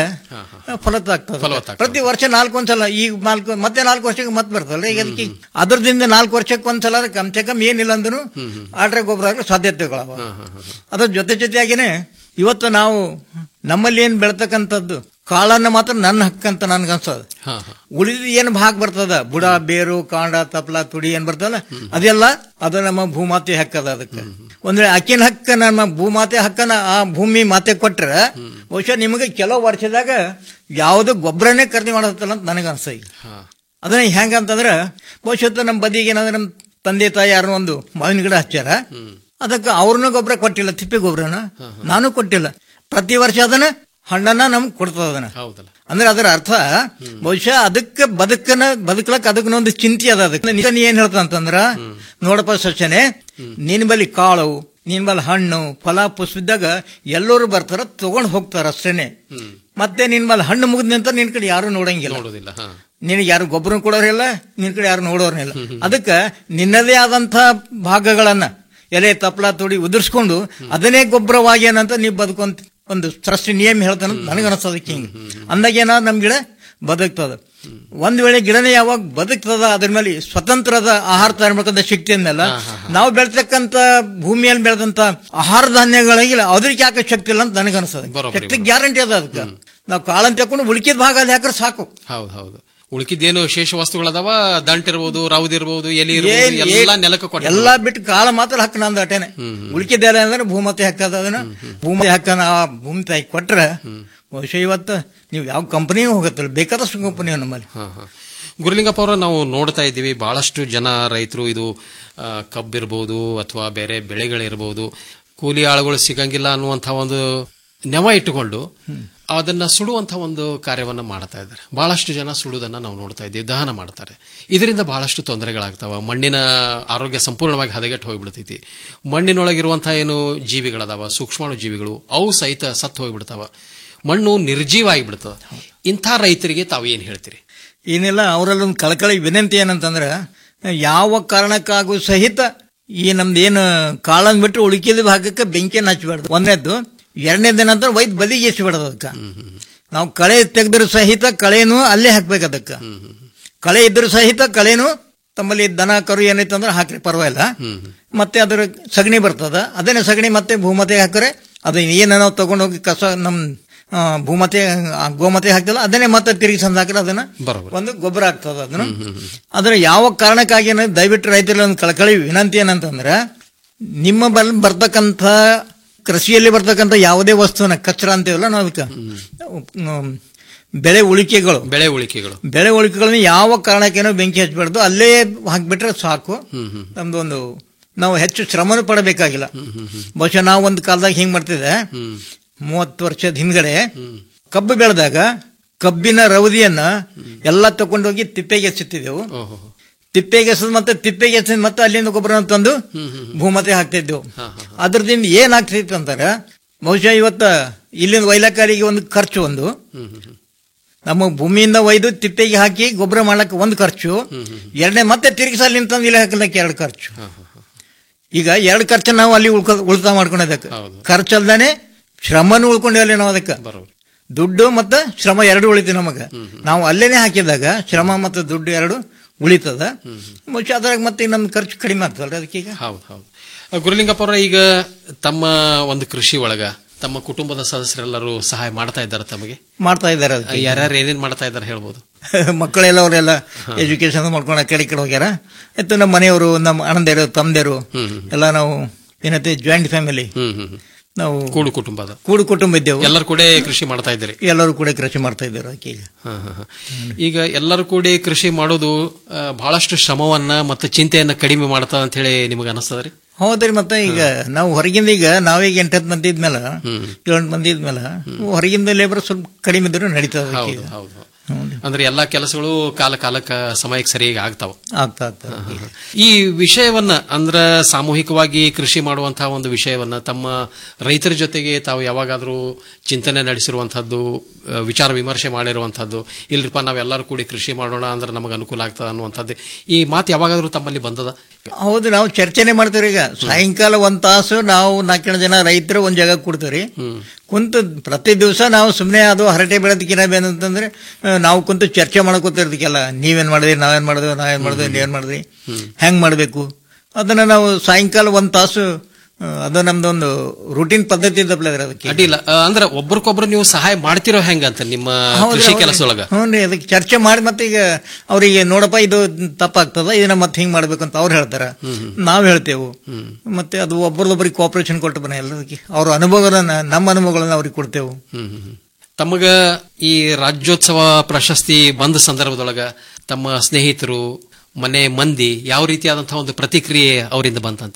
ಫಲವತ್ತಾಗ್ತದೆ ಪ್ರತಿ ವರ್ಷ ನಾಲ್ಕು ಒಂದ್ಸಲ ಈಗ ನಾಲ್ಕು ಮತ್ತೆ ನಾಲ್ಕು ವರ್ಷಕ್ಕೆ ಮತ್ತೆ ಬರ್ತಲ್ಲ ಈಗ ಅದಕ್ಕೆ ಅದ್ರದಿಂದ ನಾಲ್ಕು ವರ್ಷಕ್ಕೆ ಒಂದ್ಸಲ ಕಮ್ ಸೆ ಕಮ್ ಏನಿಲ್ಲ ಅಂದ್ರೂ ಆಡ್ರೆ ಗೊಬ್ಬರ ಆಗೋ ಸಾಧ್ಯತೆಗಳವ ಅದ್ರ ಜೊತೆ ಜೊತೆಯಾಗಿನೇ ಇವತ್ತು ನಾವು ನಮ್ಮಲ್ಲಿ ಏನ್ ಬೆಳ್ತಕ್ಕಂಥದ್ದು ಕಾಳನ್ನ ಮಾತ್ರ ನನ್ನ ಹಕ್ಕಂತ ನನ್ಗೆ ಅನ್ಸೋದು ಉಳಿದ ಏನ್ ಭಾಗ ಬರ್ತದ ಬುಡ ಬೇರು ಕಾಂಡ ತಪ್ಲ ತುಡಿ ಏನ್ ಬರ್ತದಲ್ಲ ಅದೆಲ್ಲ ಅದು ನಮ್ಮ ಭೂಮಾತೆ ಹಕ್ಕದ ಅದಕ್ಕೆ ಒಂದ್ರೆ ಅಕ್ಕಿನ ಹಕ್ಕ ನಮ್ಮ ಭೂಮಾತೆ ಹಕ್ಕನ ಆ ಭೂಮಿ ಮಾತೆ ಕೊಟ್ರೆ ಬಹುಶಃ ನಿಮಗೆ ಕೆಲವು ವರ್ಷದಾಗ ಯಾವ್ದು ಗೊಬ್ಬರನೇ ಖರೀದಿ ಮಾಡತ್ತಲ್ಲ ಅಂತ ನನಗೆ ಅನ್ಸ ಈಗ ಅದನ್ನ ಹೆಂಗಂತಂದ್ರೆ ಬಹುಶಃ ನಮ್ಮ ಬದಿಗೆ ಏನಾದ್ರೆ ನಮ್ಮ ತಂದೆ ತಾಯಿ ಯಾರೋ ಒಂದು ಮಾವಿನ ಗಿಡ ಹಚ್ಚಾರ ಅದಕ್ಕೆ ಅವ್ರನ್ನೂ ಗೊಬ್ಬರ ಕೊಟ್ಟಿಲ್ಲ ತಿಪ್ಪೆ ಗೊಬ್ಬರನ ನಾನು ಕೊಟ್ಟಿಲ್ಲ ಪ್ರತಿ ವರ್ಷ ಅದನ್ನ ಹಣ್ಣನ್ನ ನಮ್ಗೆ ಕೊಡ್ತದ ಅದನ್ನ
ಹೌದಲ್ಲ
ಅಂದ್ರೆ ಅದರ ಅರ್ಥ ಬಹುಶಃ ಅದಕ್ಕೆ ಬದುಕನ ಬದುಕಲಕ್ ಅದಕ್ಕೊಂದು ಚಿಂತೆ ಅದ ಅದಕ್ಕೆ ನೀ ಏನ್ ಹೇಳ್ತ ಅಂತಂದ್ರ ನೋಡಪ್ಪ ಸಚನೆ ನಿನ್ ಬಲಿ ಕಾಳು ನಿನ್ ಬಲ್ಲಿ ಹಣ್ಣು ಫಲ ಪುಷ್ಪಿದ್ದಾಗ ಎಲ್ಲರೂ ಬರ್ತಾರ ತಗೊಂಡ್ ಹೋಗ್ತಾರ ಅಷ್ಟೇನೆ ಮತ್ತೆ ನಿನ್ ಬಲ್ಲಿ ಹಣ್ಣು ಮುಗಿದ ನಂತರ ನಿನ್ ಕಡೆ ಯಾರು ನೋಡಂಗಿಲ್ಲ
ನೋಡೋದಿಲ್ಲ ಹಾ
ನಿನಗೆ ಯಾರು ಗೊಬ್ಬರ ಕೊಡೋರಿಲ್ಲ ನಿನ್ ಕಡೆ ಯಾರು ನೋಡೋರಿಲ್ಲ ಅದಕ್ಕೆ ನಿನ್ನದೇ ಆದಂತ ಭಾಗಗಳನ್ನ ಎಲೆ ತಪ್ಪಲ ತೊಡಿ ಉದುರಿಸ್ಕೊಂಡು ಅದನ್ನೇ ಗೊಬ್ಬರವಾಗಿ ಏನಂತ ನೀವು ಬದುಕೊಂತ ಒಂದು ಸೃಷ್ಟಿ ನಿಯಮ ಹೇಳ್ತಾನ ನನಗನ್ಸೋದಕ್ಕೆ ಹಿಂಗೆ ಅಂದಾಗ ಏನಾದ್ರು ನಮ್ ಗಿಡ ಬದುಕ್ತದ ಒಂದ್ ವೇಳೆ ಗಿಡನೇ ಯಾವಾಗ ಬದುಕ್ತದ ಅದ್ರ ಮೇಲೆ ಸ್ವತಂತ್ರದ ಆಹಾರ ತರಬೇಕಂತ ಶಕ್ತಿ ಅಂದಲ್ಲ ನಾವು ಬೆಳ್ತಕ್ಕಂತ ಭೂಮಿಯಲ್ಲಿ ಬೆಳೆದಂತ ಆಹಾರ ಧಾನ್ಯಗಳಿಗಿಲ್ಲ ಅದ್ರಿಗೆ ಯಾಕೆ ಶಕ್ತಿ ಇಲ್ಲ ಅಂತ ನನಗನ್ಸದ
ಬರೋಬ್ಬರಿ,
ಶಕ್ತಿ ಗ್ಯಾರಂಟಿ ಅದ ಅದಕ್ಕೆ ನಾವು ಕಾಳಂತ ತಕೊಂಡು ಉಳಿಕಿದ ಭಾಗ ಅಲ್ಲಿ ಹಾಕ್ರೆ ಸಾಕು
ಹೌದು ಹೌದು ಉಳ್ಕಿದ್ದೇನು ಶೇಷ ವಸ್ತುಗಳದಾವ ದಂಟ್ ಇರ್ಬೋದು ರೌದ್ ಇರ್ಬೋದು ಎಲಿ
ಏನ್-
ಇರ್ಬೋದು ಎಲ್ಲ
ಏನ್-
ನೆಲಕ್ಕೆ ಕೊಟ್ಟ
ಎಲ್ಲಾ ಬಿಟ್ಟು ಕಾಲ ಮಾತ್ರ ಹಕ್ಕ ನಂದು ಅಟೇನೆ ಉಳಿಕಿದ್ದೆಲ್ಲ ಅಂದ್ರೆ ಭೂಮತಿ ಹಕ್ಕದ ಅದನ್ನ ಭೂಮಿ ಹಕ್ಕನ ಆ ಭೂಮಿ ತಾಯಿ ಕೊಟ್ರೆ ಬಹುಶಃ ಇವತ್ತು ನೀವು ಯಾವ ಕಂಪನಿ ಹೋಗತ್ತಲ್ಲ ಬೇಕಾದಷ್ಟು ಕಂಪನಿ ನಮ್ಮಲ್ಲಿ
ಹಾ, ಹಾ. ಗುರುಲಿಂಗಪ್ಪ ಅವರ ನಾವು ನೋಡ್ತಾ ಇದ್ದೀವಿ ಬಹಳಷ್ಟು ಜನ ರೈತರು ಇದು ಆ, ಕಬ್ಬಿರ್ಬೋದು ಅಥವಾ ಬೇರೆ ಬೆಳೆಗಳಿರ್ಬೋದು ಕೂಲಿ ಆಳುಗಳು ಸಿಗಂಗಿಲ್ಲ ಅನ್ನುವಂಥ ಒಂದು ನೆವ ಇಟ್ಟುಕೊಂಡು ಅದನ್ನ ಸುಡುವಂಥ ಒಂದು ಕಾರ್ಯವನ್ನ ಮಾಡ್ತಾ ಇದ್ದಾರೆ ಬಹಳಷ್ಟು ಜನ ಸುಡುವುದನ್ನ ನಾವು ನೋಡ್ತಾ ಇದ್ದೀವಿ ದಹನ ಮಾಡ್ತಾರೆ ಇದರಿಂದ ಬಹಳಷ್ಟು ತೊಂದರೆಗಳಾಗ್ತಾವ ಮಣ್ಣಿನ ಆರೋಗ್ಯ ಸಂಪೂರ್ಣವಾಗಿ ಹದಗೆಟ್ಟು ಹೋಗ್ಬಿಡ್ತೈತಿ ಮಣ್ಣಿನೊಳಗಿರುವಂತಹ ಏನು ಜೀವಿಗಳದಾವ ಸೂಕ್ಷ್ಮಾಣು ಜೀವಿಗಳು ಅವು ಸಹಿತ ಸತ್ತು ಹೋಗ್ಬಿಡ್ತಾವ ಮಣ್ಣು ನಿರ್ಜೀವ ಆಗಿಬಿಡ್ತದ ಇಂಥ ರೈತರಿಗೆ ತಾವು ಏನ್ ಹೇಳ್ತೀರಿ
ಏನಿಲ್ಲ ಅವರಲ್ಲಿ ಒಂದು ಕಳಕಳಿ ವಿನಂತಿ ಏನಂತಂದ್ರೆ ಯಾವ ಕಾರಣಕ್ಕಾಗೂ ಸಹಿತ ಈ ನಮ್ದು ಏನು ಕಾಳನ್ ಬಿಟ್ಟು ಉಳಿಕಿದ ಭಾಗಕ್ಕೆ ಬೆಂಕಿಯನ್ನು ಹಚ್ಚಬಾರ್ದು ಒಂದನೇದ್ದು ಎರಡನೇ ನಂತರ ವೈದ್ ಬಲಿಗೆ ಎಸಿಬಿಡೋದು ಅದಕ್ಕೆ ನಾವು ಕಳೆ ತೆಗೆದ್ರು ಸಹಿತ ಕಳೆನು ಅಲ್ಲೇ ಹಾಕ್ಬೇಕು ಅದಕ್ಕೆ ಕಳೆ ಇದ್ರು ಸಹಿತ ಕಳೆನು ತಮ್ಮಲ್ಲಿ ದನ ಕರು ಏನೈತೆ ಅಂದ್ರೆ ಹಾಕ್ರಿ ಪರವಾಗಿಲ್ಲ ಮತ್ತೆ ಅದರ ಸಗಣಿ ಬರ್ತದ ಅದನ್ನೇ ಸಗಣಿ ಮತ್ತೆ ಭೂಮತೆ ಹಾಕ್ರೆ ಅದು ಏನು ನಾವು ತಗೊಂಡೋಗಿ ಕಸ ನಮ್ ಆ, ಭೂಮತೆ ಆ, ಗೋಮತೆ ಹಾಕ್ತಲ್ಲ ಅದನ್ನೇ ಮತ್ತೆ ತಿರುಗಿ ಸಂದ ಹಾಕಿದ್ರೆ ಅದನ್ನ
ಬರೋಬ್ಬರಿ.
ಒಂದು ಗೊಬ್ಬರ ಆಗ್ತದ ಅದನ್ನ ಆದ್ರೆ ಯಾವ ಕಾರಣಕ್ಕಾಗಿ ಅನ್ನೋದು ದಯವಿಟ್ಟು ರೈತರಲ್ಲಿ ಒಂದು ಕಳಕಳಿ ವಿನಂತಿ ಏನಂತಂದ್ರೆ ನಿಮ್ಮ ಬಲ್ ಬರ್ತಕ್ಕಂಥ ಕೃಷಿಯಲ್ಲಿ ಬರ್ತಕ್ಕಂಥ ಯಾವುದೇ ವಸ್ತುನ ಕಚ್ಚರ ಅಂತೀವಲ್ಲ ನಾವು ಅದಕ್ಕೆ ಹ್ಮ್, ಬೆಳೆ ಉಳಿಕೆಗಳು
ಬೆಳೆ ಉಳಿಕೆಗಳು
ಬೆಳೆ ಉಳಿಕೆಗಳನ್ನ ಯಾವ ಕಾರಣಕ್ಕೇನೋ ಬೆಂಕಿ ಹಚ್ಚಬಾರ್ದು ಅಲ್ಲೇ ಹಾಕ್ಬಿಟ್ರೆ ಸಾಕು ನಮ್ದು ಒಂದು ನಾವು ಹೆಚ್ಚು ಶ್ರಮನೂ ಪಡಬೇಕಾಗಿಲ್ಲ ಬಹುಶಃ ನಾವು ಒಂದು ಕಾಲದಾಗ ಹಿಂಗ್ ಮಾಡ್ತಿದ್ದೆ ಮೂವತ್ತು ವರ್ಷದ ಹಿಂದ್ಗಡೆ ಕಬ್ಬು ಬೆಳೆದಾಗ ಕಬ್ಬಿನ ರವದಿಯನ್ನ ಎಲ್ಲ ತಕೊಂಡೋಗಿ ತಿಪ್ಪೆಗೆ ಎಸಿತ್ತಿದ್ದೆವು ತಿಪ್ಪೆಗೆ ಎಸದ್ ಮತ್ತೆ ತಿಪ್ಪೆಗೆ ಎಸದ್ ಮತ್ತೆ ಅಲ್ಲಿಂದ ಗೊಬ್ಬರ ತಂದು ಭೂಮತೆ ಹಾಕ್ತಿದ್ದೆವು ಅದ್ರದಿಂದ ಏನ್ ಆಗ್ತಿತ್ತು ಅಂತಾರೆ ಬಹುಶಃ ಇವತ್ತ ಇಲ್ಲಿಂದ ವೈಲಾಕಾರಿಗೆ ಒಂದು ಖರ್ಚು ಒಂದು ನಮ್ಮ ಭೂಮಿಯಿಂದ ಒಯ್ದು ತಿಪ್ಪೆಗೆ ಹಾಕಿ ಗೊಬ್ಬರ ಮಾಡಕ್ಕೆ ಒಂದು ಖರ್ಚು ಎರಡನೇ ಮತ್ತೆ ತಿರುಗಿ ಸಾಲ ನಿಂತಂದು ಇಲ್ಲಿ ಹಾಕಲಕ್ಕೆ ಎರಡು ಖರ್ಚು ಈಗ ಎರಡು ಖರ್ಚು ನಾವು ಅಲ್ಲಿ ಉಳ್ಕೊ ಉಳಿತಾಯ ಮಾಡ್ಕೊಂಡಿದ್ದಕ್ಕೆ ಖರ್ಚಲ್ದಾನೆ ಶ್ರಮನೂ ಉಳ್ಕೊಂಡೇವಲ್ಲಿ ನಾವು ಅದಕ್ಕೆ ದುಡ್ಡು ಮತ್ತು ಶ್ರಮ ಎರಡು ಉಳಿತು ನಮಗೆ ನಾವು ಅಲ್ಲೇನೆ ಹಾಕಿದಾಗ ಶ್ರಮ ಮತ್ತು ದುಡ್ಡು ಎರಡು ಉಳಿತದ ಬಹುಶಃ ಅದ್ರಾಗ ಮತ್ತೆ ನಮ್ಮ ಖರ್ಚು ಕಡಿಮೆ ಆಗ್ತದಲ್ರಿ ಅದಕ್ಕೆ ಈಗ
ಹೌದು ಹೌದು ಆ, ಗುರುಲಿಂಗಪ್ಪ ಅವರ ಈಗ ತಮ್ಮ ಒಂದು ಕೃಷಿ ಒಳಗ ತಮ್ಮ ಕುಟುಂಬದ ಸದಸ್ಯರೆಲ್ಲರೂ ಸಹಾಯ ಮಾಡ್ತಾ ಇದ್ದಾರೆ ತಮಗೆ
ಮಾಡ್ತಾ ಇದ್ದಾರೆ ಅದಕ್ಕೆ
ಯಾರ್ಯಾರು ಏನೇನ್ ಮಾಡ್ತಾ ಇದ್ದಾರೆ ಹೇಳ್ಬೋದು
ಮಕ್ಕಳೆಲ್ಲ ಅವರೆಲ್ಲ ಎಜುಕೇಶನ್ ಮಾಡ್ಕೊಂಡು ಆ ಕಡೆ ಈ ಕಡೆ ಹೋಗ್ಯಾರ ಆಯ್ತು ನಮ್ಮ ಮನೆಯವರು ನಮ್ಮ ಅಣ್ಣಂದೇರು ತಮ್ಮದೇರು ಎಲ್ಲ ನಾವು ಏನೈತೆ ಜಾಯಿಂಟ್ ಫ್ಯಾಮಿಲಿ ನಾವು
ಕೂಡು ಕುಟುಂಬ ಅದು
ಕೂಡು ಕುಟುಂಬ ಇದ್ದೆವು
ಎಲ್ಲರೂ ಕೂಡ ಕೃಷಿ ಮಾಡ್ತಾ ಇದ್ದೀರಿ
ಎಲ್ಲರೂ ಕೂಡ ಕೃಷಿ ಮಾಡ್ತಾ ಇದ್ದಾರೆ ಅದಕ್ಕೆ ಈಗ
ಹ, ಹ, ಹ. ಈಗ ಎಲ್ಲರೂ ಕೂಡಿ ಕೃಷಿ ಮಾಡೋದು ಆ, ಬಹಳಷ್ಟು ಶ್ರಮವನ್ನ ಮತ್ತು ಚಿಂತೆಯನ್ನ ಕಡಿಮೆ ಮಾಡ್ತಾ ಅಂತ ಹೇಳಿ ನಿಮಗೆ ಅನಿಸ್ತದ್ರಿ
ಹೌದ್ರಿ ಮತ್ತೆ ಈಗ ನಾವು ಹೊರಗಿಂದ ಈಗ ನಾವೀಗ ಎಂಟತ್ತು ಮಂದಿ ಇದ್ಮೇಲೆ ಏಳೆಂಟು ಮಂದಿ ಇದ್ಮೇಲೆ ಹೊರಗಿಂದ ಲೇಬರ್ ಸ್ವಲ್ಪ ಕಡಿಮೆ ಇದ್ರು ನಡೀತದೆ ಅದಕ್ಕೆ
ಹೌದು
ಈಗ.
ಹೌದು ಅಂದ್ರೆ ಎಲ್ಲಾ ಕೆಲಸಗಳು ಕಾಲ ಕಾಲಕ್ಕ ಸಮಯಕ್ಕೆ ಸರಿಯಾಗಿ ಆಗ್ತಾವ
ಆಗ್ತಾ ಆಗ್ತಾ
ಈ ವಿಷಯವನ್ನ ಅಂದ್ರ ಸಾಮೂಹಿಕವಾಗಿ ಕೃಷಿ ಮಾಡುವಂತಹ ಒಂದು ವಿಷಯವನ್ನ ತಮ್ಮ ರೈತರ ಜೊತೆಗೆ ತಾವು ಯಾವಾಗಾದ್ರೂ ಚಿಂತನೆ ನಡೆಸಿರುವಂತಹದ್ದು ಆ, ವಿಚಾರ ವಿಮರ್ಶೆ ಮಾಡಿರುವಂತಹದ್ದು ಇಲ್ರಿಪ್ಪ ನಾವೆಲ್ಲರೂ ಕೂಡಿ ಕೃಷಿ ಮಾಡೋಣ ಅಂದ್ರೆ ನಮಗೆ ಅನುಕೂಲ ಆಗ್ತದ ಅನ್ನುವಂಥದ್ದು ಈ ಮಾತು ಯಾವಾಗಾದ್ರೂ ತಮ್ಮಲ್ಲಿ ಬಂದದ
ಹೌದು ನಾವು ಚರ್ಚೆನೆ ಮಾಡ್ತೀವಿ ಈಗ ಸಾಯಂಕಾಲ ಒಂದ್ ತಾಸು ನಾವು ನಾಲ್ಕು ಜನ ರೈತರು ಒಂದ್ ಜಾಗ ಕೊಡ್ತೀವಿ ಕುಂತು ಪ್ರತಿ ದಿವಸ ನಾವು ಸುಮ್ಮನೆ ಅದು ಹರಟೆ ಬೆಳೆದಕ್ಕಿನ ಬೇನಂತಂದ್ರೆ ಆ, ನಾವು ಕುಂತು ಚರ್ಚೆ ಮಾಡ್ಕೋತಿರ್ದಕ್ಕೆಲ್ಲ ನೀವೇನ್ ಮಾಡಿದ್ರಿ ನಾವೇನ್ ಮಾಡಿದ್ವಿ ನಾವೇನ್ ಮಾಡಿದ್ವಿ ನೀವೇನ್ ಮಾಡಿದ್ರಿ ಹೆಂಗ್ ಮಾಡ್ಬೇಕು ಅದನ್ನ ನಾವು ಸಾಯಂಕಾಲ ಒಂದ್ ತಾಸು ಆ, ಅದು ನಮ್ದೊಂದು ರೂಟೀನ್ ಪದ್ಧತಿ ಇದ್ದಪ್ಲೆ ಅದಕ್ಕೆ
ಅಡ್ಡಿಲ್ಲ ಆ, ಅಂದ್ರೆ ಒಬ್ರಿಗೊಬ್ರು ನೀವು ಸಹಾಯ ಮಾಡ್ತಿರೋ ಹೆಂಗಂತ ನಿಮ್ಮ
ಹೌದ್ರಿ,
ಕೃಷಿ
ಹೌದ್ರಿ.
ಕೆಲಸದೊಳಗ
ಹ್ಞೂ ರೀ ಅದಕ್ಕೆ ಚರ್ಚೆ ಮಾಡಿ ಮತ್ತೆ ಈಗ ಅವರಿಗೆ ನೋಡಪ್ಪ ಇದು ತಪ್ಪಾಗ್ತದ ಇದನ್ನ ಮತ್ತೆ ಹಿಂಗ್ ಮಾಡ್ಬೇಕಂತ ಅವ್ರು ಹೇಳ್ತಾರ ನಾವ್ ಹೇಳ್ತೇವು ಮತ್ತೆ ಅದು ಒಬ್ಬರದೊಬ್ಬರಿಗೆ ಕೋಪರೇಷನ್ ಕೊಟ್ಟು ಬನ್ನ ಎಲ್ಲದಕ್ಕೆ ಅವ್ರ ಅನುಭವಗಳನ್ನ ನಮ್ಮ ಅನುಭವಗಳನ್ನ ಅವ್ರಿಗೆ ಕೊಡ್ತೇವು
ಹ್ಮ್, ಹ್ಮ್, ಹ್ಮ್. ತಮಗ ಈ ರಾಜ್ಯೋತ್ಸವ ಪ್ರಶಸ್ತಿ ಬಂದ ಸಂದರ್ಭದೊಳಗ ತಮ್ಮ ಸ್ನೇಹಿತರು ಮನೆ ಮಂದಿ ಯಾವ ರೀತಿಯಾದಂತಹ ಒಂದು ಪ್ರತಿಕ್ರಿಯೆ ಅವರಿಂದ ಬಂತಂತೀರಿ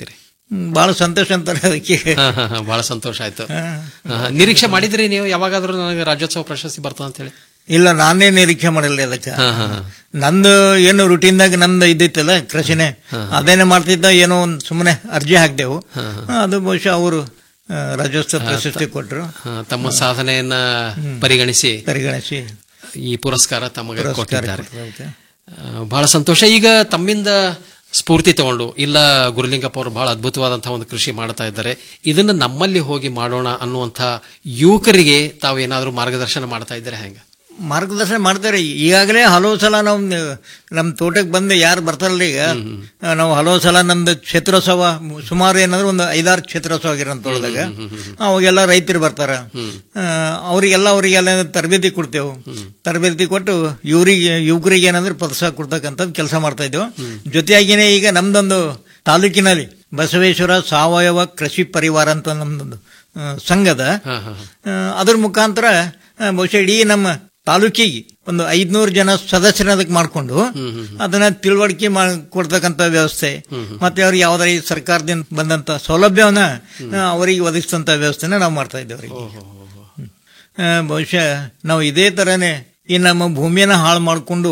ಹ್ಮ್, ಬಹಳ ಸಂತೋಷ ಅಂತಾರೆ ಅದಕ್ಕೆ
ಹಾ, ಹಾ, ಹಾ, ಬಹಳ ಸಂತೋಷ ಆಯ್ತು ಹಾ, ಹಾ. ನಿರೀಕ್ಷೆ ಮಾಡಿದ್ರಿ ನೀವು ಯಾವಾಗಾದ್ರೂ ನನಗೆ ರಾಜ್ಯೋತ್ಸವ ಪ್ರಶಸ್ತಿ ಬರ್ತದೆ ಅಂತ ಹೇಳಿ
ಇಲ್ಲ ನಾನೇ ನಿರೀಕ್ಷೆ ಮಾಡಿಲ್ಲ ಅದಕ್ಕೆ
ಹಾ, ಹಾ, ಹಾ.
ನಂದು ಏನು ರುಟೀನ್ದಾಗ ನಮ್ದು ಇದ್ದಿತ್ತಲ್ಲ ಕೃಷಿನೇ ಅದೇನೆ ಮಾಡ್ತಿದ್ದ ಏನೋ ಒಂದು ಸುಮ್ಮನೆ ಅರ್ಜಿ ಹಾಕ್ದೆವು ಅದು ಬಹುಶಃ ಅವರು ಆ, ರಾಜ್ಯೋತ್ಸವ ಪ್ರಶಸ್ತಿ ಕೊಟ್ಟರು
ಹಾ, ತಮ್ಮ ಸಾಧನೆಯನ್ನ ಪರಿಗಣಿಸಿ
ಪರಿಗಣಿಸಿ
ಈ ಪುರಸ್ಕಾರ ತಮಗೆ
ಪುರಸ್ಕಾರ
ಕೊಟ್ಟಿದ್ದಾರೆ
ಕೊಟ್ಟಿದ್ದಾರೆ.
ಆ, ಬಹಳ ಸಂತೋಷ ಈಗ ತಮ್ಮಿಂದ ಸ್ಫೂರ್ತಿ ತಗೊಂಡು ಇಲ್ಲ ಗುರುಲಿಂಗಪ್ಪ ಅವರು ಬಹಳ ಅದ್ಭುತವಾದಂತಹ ಒಂದು ಕೃಷಿ ಮಾಡ್ತಾ ಇದ್ದಾರೆ ಇದನ್ನ ನಮ್ಮಲ್ಲಿ ಹೋಗಿ ಮಾಡೋಣ ಅನ್ನುವಂಥ ಯುವಕರಿಗೆ ತಾವು ಏನಾದರೂ ಮಾರ್ಗದರ್ಶನ ಮಾಡ್ತಾ ಇದ್ದಾರೆ ಹೆಂಗ
ಮಾರ್ಗದರ್ಶನ ಮಾಡ್ತಾರೆ ಈಗಾಗಲೇ ಹಲವು ಸಲ ನಾವು ನಮ್ಮ ತೋಟಕ್ಕೆ ಬಂದು ಯಾರು ಬರ್ತಾರಲ್ಲ ಈಗ ಆ, ನಾವು ಹಲವು ಸಲ ನಮ್ದು ಕ್ಷೇತ್ರೋತ್ಸವ ಸುಮಾರು ಏನಾದ್ರು ಒಂದು ಐದಾರು ಕ್ಷೇತ್ರೋತ್ಸವ ಆಗಿರೋಂಥೊಳದಾಗ ಅವಾಗೆಲ್ಲ ರೈತರು ಬರ್ತಾರ ಆ, ಅವರಿಗೆಲ್ಲ ಅವರಿಗೆಲ್ಲ ತರಬೇತಿ ಕೊಡ್ತೇವೆ ತರಬೇತಿ ಕೊಟ್ಟು ಇವರಿಗೆ ಯುವಕರಿಗೆ ಏನಂದ್ರೆ ಪ್ರೋತ್ಸಾಹ ಕೊಡ್ತಕ್ಕಂಥದ್ದು ಕೆಲಸ ಮಾಡ್ತಾ ಇದ್ದೇವೆ ಜೊತೆಯಾಗಿನೇ ಈಗ ನಮ್ದೊಂದು ತಾಲೂಕಿನಲ್ಲಿ ಬಸವೇಶ್ವರ ಸಾವಯವ ಕೃಷಿ ಪರಿವಾರ ಅಂತ ನಮ್ದೊಂದು ಆ, ಸಂಘದ ಆ, ಅದ್ರ ಮುಖಾಂತರ ಆ, ಬಹುಶಃ ಇಡೀ ನಮ್ಮ ತಾಲೂಕಿಗೆ ಒಂದು ಐದ್ನೂರು ಜನ ಸದಸ್ಯರ ಅದಕ್ಕೆ ಮಾಡಿಕೊಂಡು ಅದನ್ನ ತಿಳುವಳಿಕೆ ಮಾಡ್ ಕೊಡ್ತಕ್ಕಂಥ ವ್ಯವಸ್ಥೆ ಮತ್ತೆ ಅವ್ರಿಗೆ ಯಾವ್ದಾರ ಈ ಸರ್ಕಾರದಿಂದ ಬಂದಂತ ಸೌಲಭ್ಯವನ್ನ ಆ, ಅವರಿಗೆ ಒದಗಿಸಿದಂತ ವ್ಯವಸ್ಥೆನ ನಾವು ಮಾಡ್ತಾ ಇದ್ದೇವೆ ಅವ್ರಿಗೆ ಆ, ಬಹುಶಃ ನಾವು ಇದೇ ತರನೇ ಈ ನಮ್ಮ ಭೂಮಿಯನ್ನ ಹಾಳು ಮಾಡಿಕೊಂಡು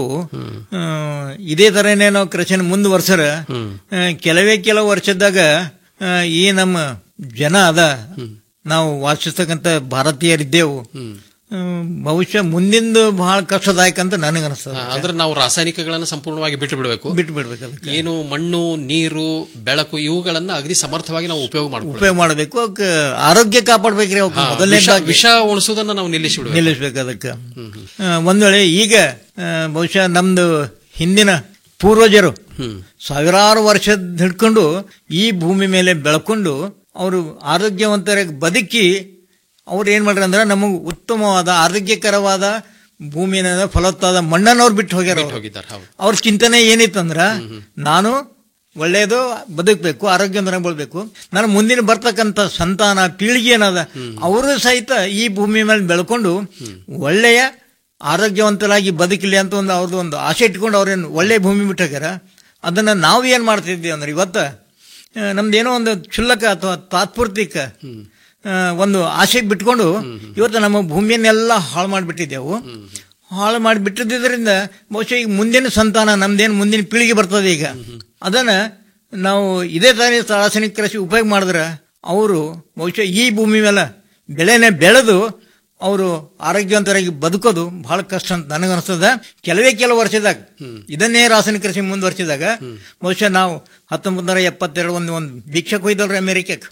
ಇದೇ ತರನೇ ನಾವು ಕೃಷಿನ ಮುಂದುವರ್ಸರ ಆ, ಕೆಲವೇ ಕೆಲವು ವರ್ಷದಾಗ ಆ, ಈ ನಮ್ಮ ಜನ ಅದ ನಾವು ವಾಸಿಸ್ತಕ್ಕಂಥ ಭಾರತೀಯರಿದ್ದೆವು ಆ, ಬಹುಶಃ ಮುಂದಿಂದು ಬಹಳ ಕಷ್ಟದಾಯಕ ಅಂತ ನನಗೆ ಅನಿಸ್ತದೆ
ಅಂದ್ರೆ ನಾವು ರಾಸಾಯನಿಕಗಳನ್ನು ಸಂಪೂರ್ಣವಾಗಿ ಬಿಟ್ಟು ಬಿಡಬೇಕು
ಬಿಟ್ಟು ಬಿಡ್ಬೇಕು ಅದಕ್ಕೆ
ಏನು ಮಣ್ಣು ನೀರು ಬೆಳಕು ಇವುಗಳನ್ನ ಅಗದಿ ಸಮರ್ಥವಾಗಿ ನಾವು ಉಪಯೋಗ ಮಾಡಬೇಕು
ಉಪಯೋಗ ಮಾಡಬೇಕು ಅವಕ್ಕೆ ಆರೋಗ್ಯ ಕಾಪಾಡ್ಬೇಕ್ರಿ ಅವಕ್ಕೆ ಮೊದಲನೇದಾಗಿ
ವಿಷ ಉಣಿಸೋದನ್ನ ನಾವು ನಿಲ್ಲಿಸಿ ಬಿಡಬೇಕು
ನಿಲ್ಲಿಸ್ಬೇಕು ಅದಕ್ಕೆ ಆ, ಒಂದ್ ವೇಳೆ ಈಗ ಆ, ಬಹುಶಃ ನಮ್ದು ಹಿಂದಿನ ಪೂರ್ವಜರು ಸಾವಿರಾರು ವರ್ಷ ಹಿಡ್ಕೊಂಡು ಈ ಭೂಮಿ ಮೇಲೆ ಬೆಳ್ಕೊಂಡು ಅವರು ಆರೋಗ್ಯವಂತರಾಗಿ ಬದುಕಿ ಅವ್ರು ಏನ್ ಮಾಡ್ರಿ ಅಂದ್ರೆ ನಮಗೆ ಉತ್ತಮವಾದ ಆರೋಗ್ಯಕರವಾದ ಭೂಮಿನ ಫಲವತ್ತಾದ ಮಣ್ಣನ್ನು ಅವ್ರು ಬಿಟ್ಟು ಹೋಗ್ಯಾರ ಅವ್ರು.
ಹೋಗಿದ್ದಾರೆ ಹೌದು
ಅವ್ರ ಚಿಂತನೆ ಏನಿತ್ತಂದ್ರ ನಾನು ಒಳ್ಳೆಯದು ಬದುಕಬೇಕು ಆರೋಗ್ಯವಂತರಾಗಿ ಬೆಳಬೇಕು ನಾನು ಮುಂದಿನ ಬರ್ತಕ್ಕಂಥ ಸಂತಾನ ಪೀಳಿಗೆ ಏನದ ಅವರು ಸಹಿತ ಈ ಭೂಮಿ ಮೇಲೆ ಬೆಳ್ಕೊಂಡು ಒಳ್ಳೆಯ ಆರೋಗ್ಯವಂತರಾಗಿ ಬದುಕಲಿ ಅಂತ ಒಂದು ಅವ್ರದ್ದು ಒಂದು ಆಸೆ ಇಟ್ಕೊಂಡು ಅವ್ರೇನು ಒಳ್ಳೆ ಭೂಮಿ ಬಿಟ್ಟಾಗ್ಯಾರ ಅದನ್ನ ನಾವು ಏನ್ ಮಾಡ್ತಿದ್ದೀವಿ ಅಂದ್ರೆ ಇವತ್ತ ಆ, ನಮ್ದೇನೋ ಒಂದು ಕ್ಷುಲ್ಲಕ ಅಥವಾ ತಾತ್ಪೂರ್ತಿಕ ಆ, ಒಂದು ಆಸೆ ಬಿಟ್ಕೊಂಡು ಇವತ್ತು ನಮ್ಮ ಭೂಮಿಯನ್ನೆಲ್ಲ ಹಾಳು ಮಾಡಿಬಿಟ್ಟಿದ್ದೆವು ಹಾಳು ಮಾಡಿಬಿಟ್ಟಿದ್ದರಿಂದ ಬಹುಶಃ ಈಗ ಮುಂದಿನ ಸಂತಾನ ನಮ್ದೇನು ಮುಂದಿನ ಪೀಳಿಗೆ ಬರ್ತದೆ ಈಗ ಅದನ್ನ ನಾವು ಇದೇ ತರ ರಾಸಾಯನಿಕ ಕೃಷಿ ಉಪಯೋಗ ಮಾಡಿದ್ರೆ ಅವರು ಬಹುಶಃ ಈ ಭೂಮಿ ಮೇಲೆ ಬೆಳೆನೆ ಬೆಳೆದು ಅವರು ಆರೋಗ್ಯವಂತರಾಗಿ ಬದುಕೋದು ಬಹಳ ಕಷ್ಟ ಅಂತ ನನಗನ್ಸ್ತದ ಕೆಲವೇ ಕೆಲವು ವರ್ಷದಾಗ ಇದನ್ನೇ ರಾಸಾಯನಿಕ ಕೃಷಿ ಮುಂದುವರಿಸಿದಾಗ ಬಹುಶಃ ನಾವು ಹತ್ತೊಂಬತ್ತು ನೂರ ಎಪ್ಪತ್ತೆರಡು ಒಂದು ಒಂದು ಭಿಕ್ಷಕ್ ಹೋಯ್ದಲ್ರಿ ಅಮೆರಿಕಕ್ಕೆ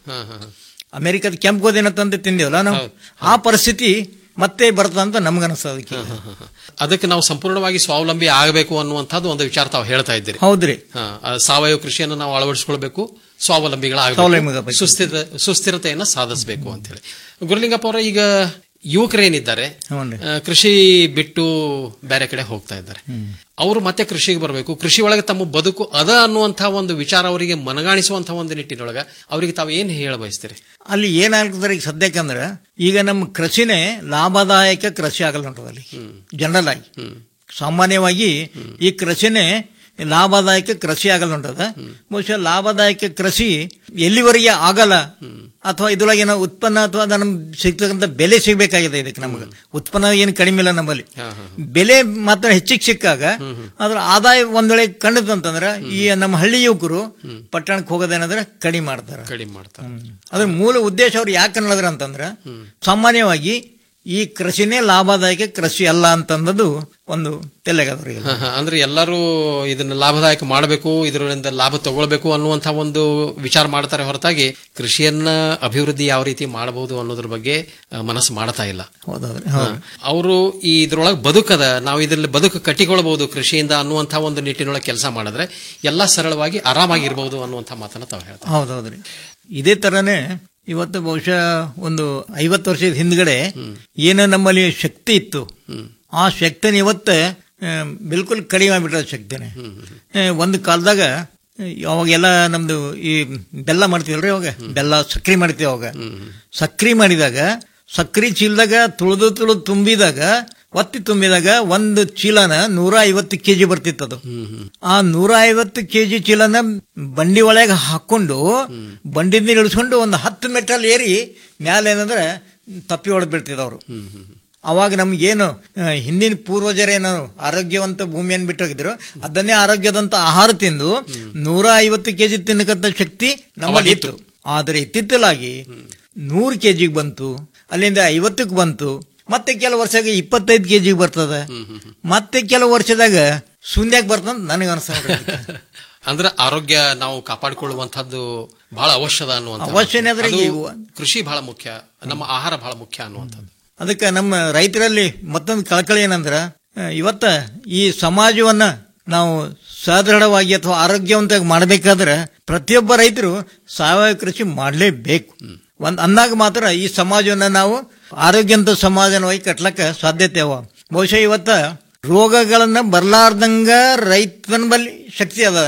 ಅಮೆರಿಕದ ಕೆಂಪು ಗೋಧಿನ ತಂದು ತಿಂದೇವಲ್ಲ ನಾವು ಆ ಪರಿಸ್ಥಿತಿ ಮತ್ತೆ ಬರ್ತದ ಅಂತ ನಮ್ಗನ್ಸ್ತದ ಅದಕ್ಕೆ
ಅದಕ್ಕೆ ನಾವು ಸಂಪೂರ್ಣವಾಗಿ ಸ್ವಾವಲಂಬಿ ಆಗಬೇಕು ಅನ್ನುವಂಥದ್ದು ಒಂದು ವಿಚಾರ ತಾವು ಹೇಳ್ತಾ ಇದ್ದೀರಿ
ಹೌದ್ರಿ
ಹಾ, ಆ ಸಾವಯವ ಕೃಷಿಯನ್ನು ನಾವು ಅಳವಡಿಸಿಕೊಳ್ಬೇಕು ಸ್ವಾವಲಂಬಿಗಳಾಗಬೇಕು
ಸ್ವಾವಲಂಬಿಗಳಾಗಬೇಕು.
ಸುಸ್ಥಿರ ಸುಸ್ಥಿರತೆಯನ್ನು ಸಾಧಿಸಬೇಕು ಅಂತ ಹೇಳಿ ಗುರುಲಿಂಗಪ್ಪ ಅವರ ಈಗ ಯುವಕರೇನಿದ್ದಾರೆ
ಹ್ಞೂನ್ರಿ.
ಆ, ಕೃಷಿ ಬಿಟ್ಟು ಬೇರೆ ಕಡೆ ಹೋಗ್ತಾ ಇದ್ದಾರೆ ಅವರು ಮತ್ತೆ ಕೃಷಿಗೆ ಬರಬೇಕು ಕೃಷಿ ಒಳಗೆ ತಮ್ಮ ಬದುಕು ಅದ ಅನ್ನುವಂತಹ ಒಂದು ವಿಚಾರ ಅವರಿಗೆ ಮನಗಾಣಿಸುವಂತಹ ಒಂದು ನಿಟ್ಟಿನೊಳಗ ಅವರಿಗೆ ತಾವು ಏನ್ ಹೇಳ ಬಯಸ್ತೀರಿ
ಅಲ್ಲಿ ಏನಾಗ್ತದೆ ಈಗ ಸದ್ಯಕ್ಕಂದ್ರೆ ಈಗ ನಮ್ಮ ಕೃಷಿನೇ ಲಾಭದಾಯಕ ಕೃಷಿ ಆಗಲ್ಲ ನೋಡ್ರಿ ಜನರಲ್ ಆಗಿ ಸಾಮಾನ್ಯವಾಗಿ ಈ ಕೃಷಿನೇ ಲಾಭದಾಯಕ ಕೃಷಿ ಆಗಲ್ಲ ಹೊಂಟದ ಬಹುಶಃ ಲಾಭದಾಯಕ ಕೃಷಿ ಎಲ್ಲಿವರೆಗೆ ಆಗಲ್ಲ ಅಥವಾ ಇದ್ರೊಳಗೆ ಏನೋ ಉತ್ಪನ್ನ ಅಥವಾ ನಮ್ಗೆ ಸಿಗ್ತಕ್ಕಂಥ ಬೆಲೆ ಸಿಗ್ಬೇಕಾಗಿದೆ ಇದಕ್ಕೆ ನಮಗೆ ಉತ್ಪನ್ನ ಏನು ಕಡಿಮೆ ಇಲ್ಲ ನಮ್ಮಲ್ಲಿ ಬೆಲೆ ಮಾತ್ರ ಹೆಚ್ಚಿಗೆ ಸಿಕ್ಕಾಗ ಅದ್ರ ಆದಾಯ ಒಂದ್ ವೇಳೆ ಕಂಡದಂತಂದ್ರ ಈ ನಮ್ಮ ಹಳ್ಳಿ ಯುವಕರು ಪಟ್ಟಣಕ್ಕೆ ಹೋಗೋದೇನಂದ್ರೆ ಕಡಿಮೆ ಮಾಡ್ತಾರೆ
ಕಡಿಮೆ ಮಾಡ್ತಾರೆ
ಅದ್ರ ಮೂಲ ಉದ್ದೇಶ ಅವ್ರು ಯಾಕೆ ಅನ್ನೋದ್ರ ಅಂತಂದ್ರ ಸಾಮಾನ್ಯವಾಗಿ ಈ ಕೃಷಿನೇ ಲಾಭದಾಯಕ ಕೃಷಿ ಅಲ್ಲ ಅಂತಂದದು ಒಂದು ತೆಲೆಗದವ್ರಿಗೆ
ಹ, ಹ. ಅಂದ್ರೆ ಎಲ್ಲರೂ ಇದನ್ನ ಲಾಭದಾಯಕ ಮಾಡಬೇಕು ಇದರಿಂದ ಲಾಭ ತಗೊಳ್ಬೇಕು ಅನ್ನುವಂತಹ ಒಂದು ವಿಚಾರ ಮಾಡ್ತಾರೆ ಹೊರತಾಗಿ ಕೃಷಿಯನ್ನ ಅಭಿವೃದ್ಧಿ ಯಾವ ರೀತಿ ಮಾಡಬಹುದು ಅನ್ನೋದ್ರ ಬಗ್ಗೆ ಆ, ಮನಸ್ಸು ಮಾಡ್ತಾ ಇಲ್ಲ
ಹೌದೌದ್ರಿ
ಅವರು ಈ ಇದ್ರೊಳಗೆ ಬದುಕದ ನಾವು ಇದರಲ್ಲಿ ಬದುಕು ಕಟ್ಟಿಕೊಳ್ಬಹುದು ಕೃಷಿಯಿಂದ ಅನ್ನುವಂತಹ ಒಂದು ನಿಟ್ಟಿನೊಳಗೆ ಕೆಲಸ ಮಾಡಿದ್ರೆ ಎಲ್ಲಾ ಸರಳವಾಗಿ ಆರಾಮಾಗಿರ್ಬಹುದು ಅನ್ನುವಂಥ ಮಾತನ್ನ ತಾವು ಹೇಳ್ತಾರೆ
ಹೌದೌದ್ರಿ ಇದೇ ತರನೇ ಇವತ್ತು ಬಹುಶಃ ಒಂದು ಐವತ್ತು ವರ್ಷದ ಹಿಂದ್ಗಡೆ ಏನು ನಮ್ಮಲ್ಲಿ ಶಕ್ತಿ ಇತ್ತು ಆ ಶಕ್ತಿನ ಇವತ್ತು ಆ, ಬಿಲ್ಕುಲ್ ಕಡಿಮೆ ಆಗ್ಬಿಟ್ಟದ ಶಕ್ತಿನೇ ಆ, ಒಂದು ಕಾಲದಾಗ ಅವಾಗೆಲ್ಲ ನಮ್ದು ಈ ಬೆಲ್ಲ ಮಾಡ್ತೀವಲ್ರಿ ಅವಾಗ ಬೆಲ್ಲ ಸಕ್ರಿ ಮಾಡ್ತೀವಿ ಅವಾಗ ಸಕ್ರಿ ಮಾಡಿದಾಗ ಸಕ್ರಿ ಚೀಲದಾಗ ತುಳಿದು ತುಳಿದು ತುಂಬಿದಾಗ ಒತ್ತಿ ತುಂಬಿದಾಗ ಒಂದು ಚೀಲನ ನೂರ ಐವತ್ತು ಕೆಜಿ ಬರ್ತಿತ್ತು ಅದು ಆ ನೂರ ಐವತ್ತು ಕೆಜಿ ಚೀಲನ ಬಂಡಿ ಒಳಗೆ ಹಾಕೊಂಡು ಬಂಡಿಂದ ಇಳಿಸ್ಕೊಂಡು ಒಂದು ಹತ್ತು ಮೆಟಲ್ ಏರಿ ಮ್ಯಾಲೆ ಏನಂದ್ರೆ ತಪ್ಪಿ ಹೊಡೆದ್ ಬಿಡ್ತಿದ್ದವ್ರು ಅವಾಗ ನಮ್ಗೇನು ಆ, ಹಿಂದಿನ ಪೂರ್ವಜರೇನು ಆರೋಗ್ಯವಂತ ಭೂಮಿಯನ್ನು ಬಿಟ್ಟೋಗಿದ್ರು ಅದನ್ನೇ ಆರೋಗ್ಯದಂತ ಆಹಾರ ತಿಂದು ನೂರ ಐವತ್ತು ಕೆಜಿ ತಿನ್ನಕಂತ ಶಕ್ತಿ ನಮ್ಮಲ್ಲಿ ಇತ್ತು ಆದರೆ ಇತ್ತಿತ್ತಲಾಗಿ ನೂರು ಕೆಜಿಗೆ ಬಂತು ಅಲ್ಲಿಂದ ಐವತ್ತಕ್ಕೆ ಬಂತು ಮತ್ತೆ ಕೆಲವು ವರ್ಷದಾಗ ಇಪ್ಪತ್ತೈದು ಕೆಜಿಗೆ ಬರ್ತದ ಮತ್ತೆ ಕೆಲವು ವರ್ಷದಾಗ ಶೂನ್ಯಕ್ಕೆ ಬರ್ತಂತ ನನಗೆ ಅನ್ಸ
ಅಂದ್ರೆ ಆರೋಗ್ಯ ನಾವು ಕಾಪಾಡಿಕೊಳ್ಳುವಂತಹದ್ದು ಬಹಳ ಅವಶ್ಯದ ಅನ್ನುವಂಥ
ಅವಶ್ಯನೇ ಆದ್ರೆ
ಅದು
ಇವು-
ಕೃಷಿ ಬಹಳ ಮುಖ್ಯ ನಮ್ಮ ಆಹಾರ ಬಹಳ ಮುಖ್ಯ ಅನ್ನುವಂಥದ್ದು
ಅದಕ್ಕೆ ನಮ್ಮ ರೈತರಲ್ಲಿ ಮತ್ತೊಂದು ಕಳಕಳಿ ಏನಂದ್ರ ಆ, ಇವತ್ತ ಈ ಸಮಾಜವನ್ನ ನಾವು ಸದೃಢವಾಗಿ ಅಥವಾ ಆರೋಗ್ಯವಂತವಾಗಿ ಮಾಡಬೇಕಾದ್ರೆ ಪ್ರತಿಯೊಬ್ಬ ರೈತರು ಸಾವಯವ ಕೃಷಿ ಮಾಡಲೇಬೇಕು ಒಂದ್ ಅಂದಾಗ ಮಾತ್ರ ಈ ಸಮಾಜವನ್ನ ನಾವು ಆರೋಗ್ಯವಂತ ಸಮಾಜನವಾಗಿ ಕಟ್ಲಕ್ಕ ಸಾಧ್ಯತೆ ಅವ ಬಹುಶಃ ಇವತ್ತ ರೋಗಗಳನ್ನ ಬರ್ಲಾರ್ದಂಗ ರೈತನ ಬಲ್ಲಿ ಶಕ್ತಿ ಅದ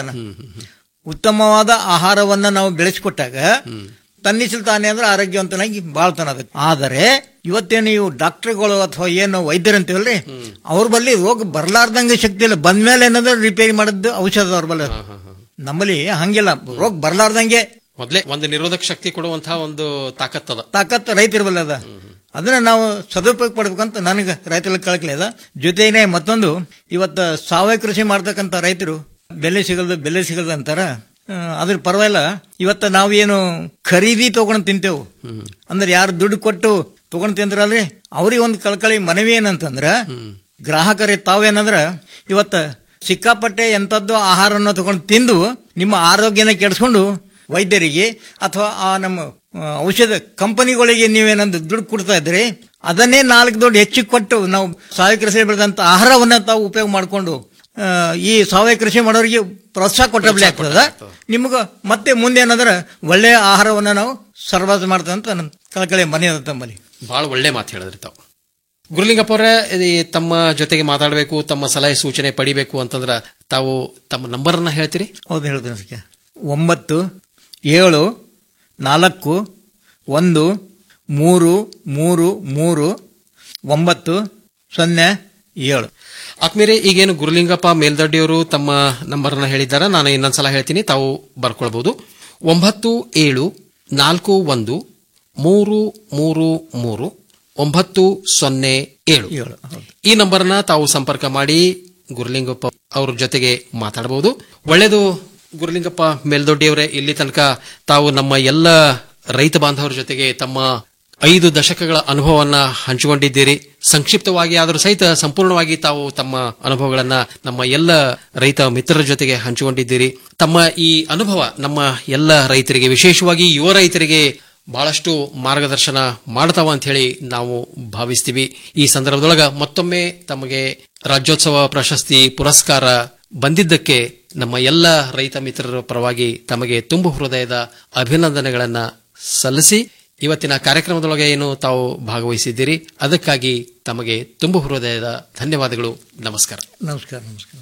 ಉತ್ತಮವಾದ ಆಹಾರವನ್ನ ನಾವು ಬೆಳೆಸಿಕೊಟ್ಟಾಗ ತನ್ನಿಸಲು ತಾನೇ ಅಂದ್ರೆ ಆರೋಗ್ಯವಂತನಾಗಿ ಬಾಳ್ತಾನ ಅದಕ್ಕೆ ಆದರೆ ಇವತ್ತೇನು ಇವು ಡಾಕ್ಟರ್ಗಳು ಅಥವಾ ಏನು ವೈದ್ಯರು ಅಂತೀವಲ್ರಿ ಅವ್ರ ಬಲ್ಲಿ ರೋಗ ಬರ್ಲಾರ್ದಂಗೆ ಶಕ್ತಿ ಇಲ್ಲ ಬಂದ್ಮೇಲೆ ಏನಾದ್ರು ರಿಪೇರಿ ಮಾಡಿದ್ದು ಔಷಧ ಅವ್ರ ಬಲ್ಲಿ ನಮ್ಮಲ್ಲಿ ಹಂಗಿಲ್ಲ ರೋಗ ಬರ್ಲಾರ್ದಂಗೆ
ಮೊದಲೇ ಒಂದು ನಿರೋಧಕ ಶಕ್ತಿ ಕೊಡುವಂತಹ ಒಂದು ತಾಕತ್ತದ
ತಾಕತ್ ರೈತರ ಬಲ್ಲಿ ಅದ ಅದನ್ನ ನಾವು ಸದುಪಯೋಗ ಪಡ್ಬೇಕಂತ ನನಗೆ ರೈತರ ಕಳಕಲಿ ಅದ ಜೊತೆಗೆ ಮತ್ತೊಂದು ಇವತ್ತು ಸಾವಯವ ಕೃಷಿ ಮಾಡ್ತಕ್ಕಂಥ ರೈತರು ಬೆಲೆ ಸಿಗಲ್ದು ಬೆಲೆ ಸಿಗಲ್ದು ಅಂತಾರ ಆ, ಅದ್ರ ಪರವಾಗಿಲ್ಲ ಇವತ್ತ ನಾವೇನು ಖರೀದಿ ತಗೊಂಡ್ ತಿಂತೇವು ಅಂದ್ರೆ ಯಾರು ದುಡ್ಡು ಕೊಟ್ಟು ತಗೊಂಡ್ ತಿಂದ್ರಲ್ರಿ ಅವ್ರಿಗೆ ಒಂದು ಕಳಕಳಿ ಮನವಿ ಏನಂತಂದ್ರ ಗ್ರಾಹಕರೇ ತಾವೇನಂದ್ರ ಇವತ್ತ ಸಿಕ್ಕಾಪಟ್ಟೆ ಎಂಥದ್ದು ಆಹಾರವನ್ನು ತಗೊಂಡು ತಿಂದು ನಿಮ್ಮ ಆರೋಗ್ಯನ ಕೆಡಿಸ್ಕೊಂಡು ವೈದ್ಯರಿಗೆ ಅಥವಾ ಆ ನಮ್ಮ ಆ, ಔಷಧ ಕಂಪನಿಗಳಿಗೆ ನೀವೇನಂದು ದುಡ್ಡು ಕೊಡ್ತಾ ಇದ್ರಿ ಅದನ್ನೇ ನಾಲ್ಕು ದುಡ್ಡು ಹೆಚ್ಚಿಗೆ ಕೊಟ್ಟು ನಾವು ಸಾವಯವ ಕೃಷಿ ಬೆಳೆದಂತ ಆಹಾರವನ್ನ ತಾವು ಉಪಯೋಗ ಮಾಡಿಕೊಂಡು ಈ ಸಾವಯವ ಕೃಷಿ ಮಾಡೋರಿಗೆ ಪ್ರೋತ್ಸಾಹ ಕೊಟ್ಟಬಲಿ ಆಗ್ತದ ನಿಮ್ಗ ಮತ್ತೆ ಮುಂದೆ ಏನಂದ್ರ ಒಳ್ಳೆಯ ಆಹಾರವನ್ನ ನಾವು ಸರ್ವಾಸ ಮಾಡ್ತೇವೆ ಅಂತ ನನ್ನ ಕಳಕಳಿ ಮನೆ ಅದ ತಮ್ಮಲ್ಲಿ
ಬಹಳ ಒಳ್ಳೆ ಮಾತು ಹೇಳಿದ್ರಿ ತಾವು ಗುರುಲಿಂಗಪ್ಪ ಅವರೇ ಈ ತಮ್ಮ ಜೊತೆಗೆ ಮಾತಾಡಬೇಕು ತಮ್ಮ ಸಲಹೆ ಸೂಚನೆ ಪಡಿಬೇಕು ಅಂತಂದ್ರ ತಾವು ತಮ್ಮ ನಂಬರ್ನ ಹೇಳ್ತೀರಿ
ಹೌದು ಹೇಳ್ತೀನಿ ಅದಕ್ಕೆ ಒಂಬತ್ತು ಏಳು ನಾಲ್ಕು ಒಂದು ಮೂರು ಮೂರು ಮೂರು ಒಂಬತ್ತು ಸೊನ್ನೆ ಏಳು
ಆತ್ಮೀಯರೇ ಈಗೇನು ಗುರುಲಿಂಗಪ್ಪ ಮೇಲ್ದಡ್ಡಿಯವರು ತಮ್ಮ ನಂಬರ್ನ ಹೇಳಿದ್ದಾರೆ ನಾನು ಇನ್ನೊಂದ್ಸಲ ಹೇಳ್ತೀನಿ ತಾವು ಬರ್ಕೊಳ್ಬಹುದು ಒಂಬತ್ತು ಏಳು ನಾಲ್ಕು ಒಂದು ಮೂರು ಮೂರು ಮೂರು ಒಂಬತ್ತು ಸೊನ್ನೆ ಏಳು ಈ ನಂಬರ್ನ ತಾವು ಸಂಪರ್ಕ ಮಾಡಿ ಗುರುಲಿಂಗಪ್ಪ ಅವ್ರ ಜೊತೆಗೆ ಮಾತಾಡಬಹುದು ಒಳ್ಳೆಯದು ಗುರುಲಿಂಗಪ್ಪ ಮೇಲ್ದೊಡ್ಡಿಯವರೇ ಇಲ್ಲಿ ತನಕ ತಾವು ನಮ್ಮ ಎಲ್ಲ ರೈತ ಬಾಂಧವರ ಜೊತೆಗೆ ತಮ್ಮ ಐದು ದಶಕಗಳ ಅನುಭವವನ್ನ ಹಂಚಿಕೊಂಡಿದ್ದೀರಿ ಸಂಕ್ಷಿಪ್ತವಾಗಿ ಆದರೂ ಸಹಿತ ಸಂಪೂರ್ಣವಾಗಿ ತಾವು ತಮ್ಮ ಅನುಭವಗಳನ್ನ ನಮ್ಮ ಎಲ್ಲ ರೈತ ಮಿತ್ರರ ಜೊತೆಗೆ ಹಂಚಿಕೊಂಡಿದ್ದೀರಿ ತಮ್ಮ ಈ ಅನುಭವ ನಮ್ಮ ಎಲ್ಲ ರೈತರಿಗೆ ವಿಶೇಷವಾಗಿ ಯುವ ರೈತರಿಗೆ ಬಹಳಷ್ಟು ಮಾರ್ಗದರ್ಶನ ಮಾಡ್ತಾವ ಅಂತ ಹೇಳಿ ನಾವು ಭಾವಿಸ್ತೀವಿ ಈ ಸಂದರ್ಭದೊಳಗ ಮತ್ತೊಮ್ಮೆ ತಮಗೆ ರಾಜ್ಯೋತ್ಸವ ಪ್ರಶಸ್ತಿ ಪುರಸ್ಕಾರ ಬಂದಿದ್ದಕ್ಕೆ ನಮ್ಮ ಎಲ್ಲ ರೈತ ಮಿತ್ರರ ಪರವಾಗಿ ತಮಗೆ ತುಂಬು ಹೃದಯದ ಅಭಿನಂದನೆಗಳನ್ನ ಸಲ್ಲಿಸಿ ಇವತ್ತಿನ ಕಾರ್ಯಕ್ರಮದೊಳಗೆ ಏನು ತಾವು ಭಾಗವಹಿಸಿದ್ದೀರಿ ಅದಕ್ಕಾಗಿ ತಮಗೆ ತುಂಬು ಹೃದಯದ ಧನ್ಯವಾದಗಳು ನಮಸ್ಕಾರ
ನಮಸ್ಕಾರ ನಮಸ್ಕಾರ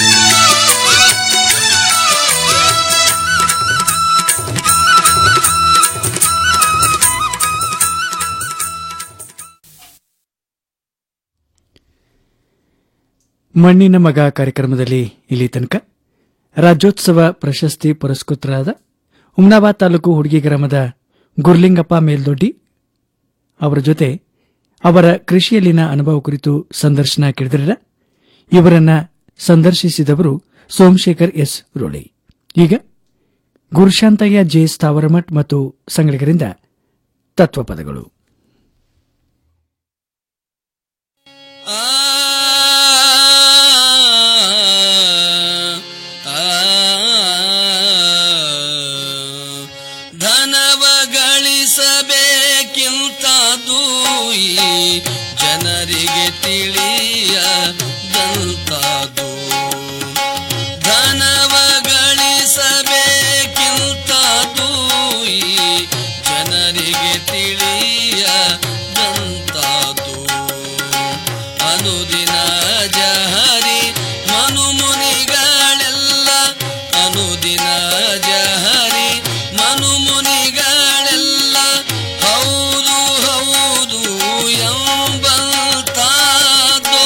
ಮಣ್ಣಿನ ಮಗ ಕಾರ್ಯಕ್ರಮದಲ್ಲಿ ಇಲ್ಲಿ ತನಕ ರಾಜ್ಯೋತ್ಸವ ಪ್ರಶಸ್ತಿ ಪುರಸ್ಕೃತರಾದ ಹುಮ್ನಾಬಾದ್ ತಾಲೂಕು ಹುಡುಗಿ ಗ್ರಾಮದ ಗುರ್ಲಿಂಗಪ್ಪ ಮೇಲ್ದೊಡ್ಡಿ ಅವರ ಜೊತೆ ಅವರ ಕೃಷಿಯಲ್ಲಿನ ಅನುಭವ ಕುರಿತು ಸಂದರ್ಶನ ಕೇಳಿದ್ರ ಇವರನ್ನ ಸಂದರ್ಶಿಸಿದವರು ಸೋಮಶೇಖರ್ ಎಸ್ ರೋಳಿ ಈಗ ಗುರುಶಾಂತಯ್ಯ ಜೆ ಸ್ಥಾವರಮಠ್ ಮತ್ತು ಸಂಗಡಿಗರಿಂದ ತತ್ವಪದಗಳು
ಧನವ ಗಳಿಸಬೇಕಿಂತ ದೂಯಿ ಜನರಿಗೆ ತಿಳಿಯದಂತದು ಧನವ ಗಳಿಸಬೇಕಿಂತ ದೂಯಿ ಜನರಿಗೆ ತಿಳಿಯದಂತದು ಅನುದಿನ ಜಹರಿ ಮನುಮುನಿಗಳೆಲ್ಲ ಅನುದಿನ ಜಹರಿ ಮನುಮುನಿಗಳೆಲ್ಲ ಹೌದು ಹೌದು ಎಂಬಂತಾದು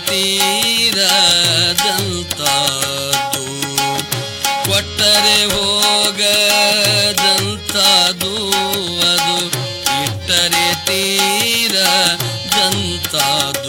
ತೀರದಂತಾದು ಕೊಟ್ಟರೆ ಹೋಗದಂತಾದು ಅದು ಇಟ್ಟರೆ ತೀರದಂತಾದು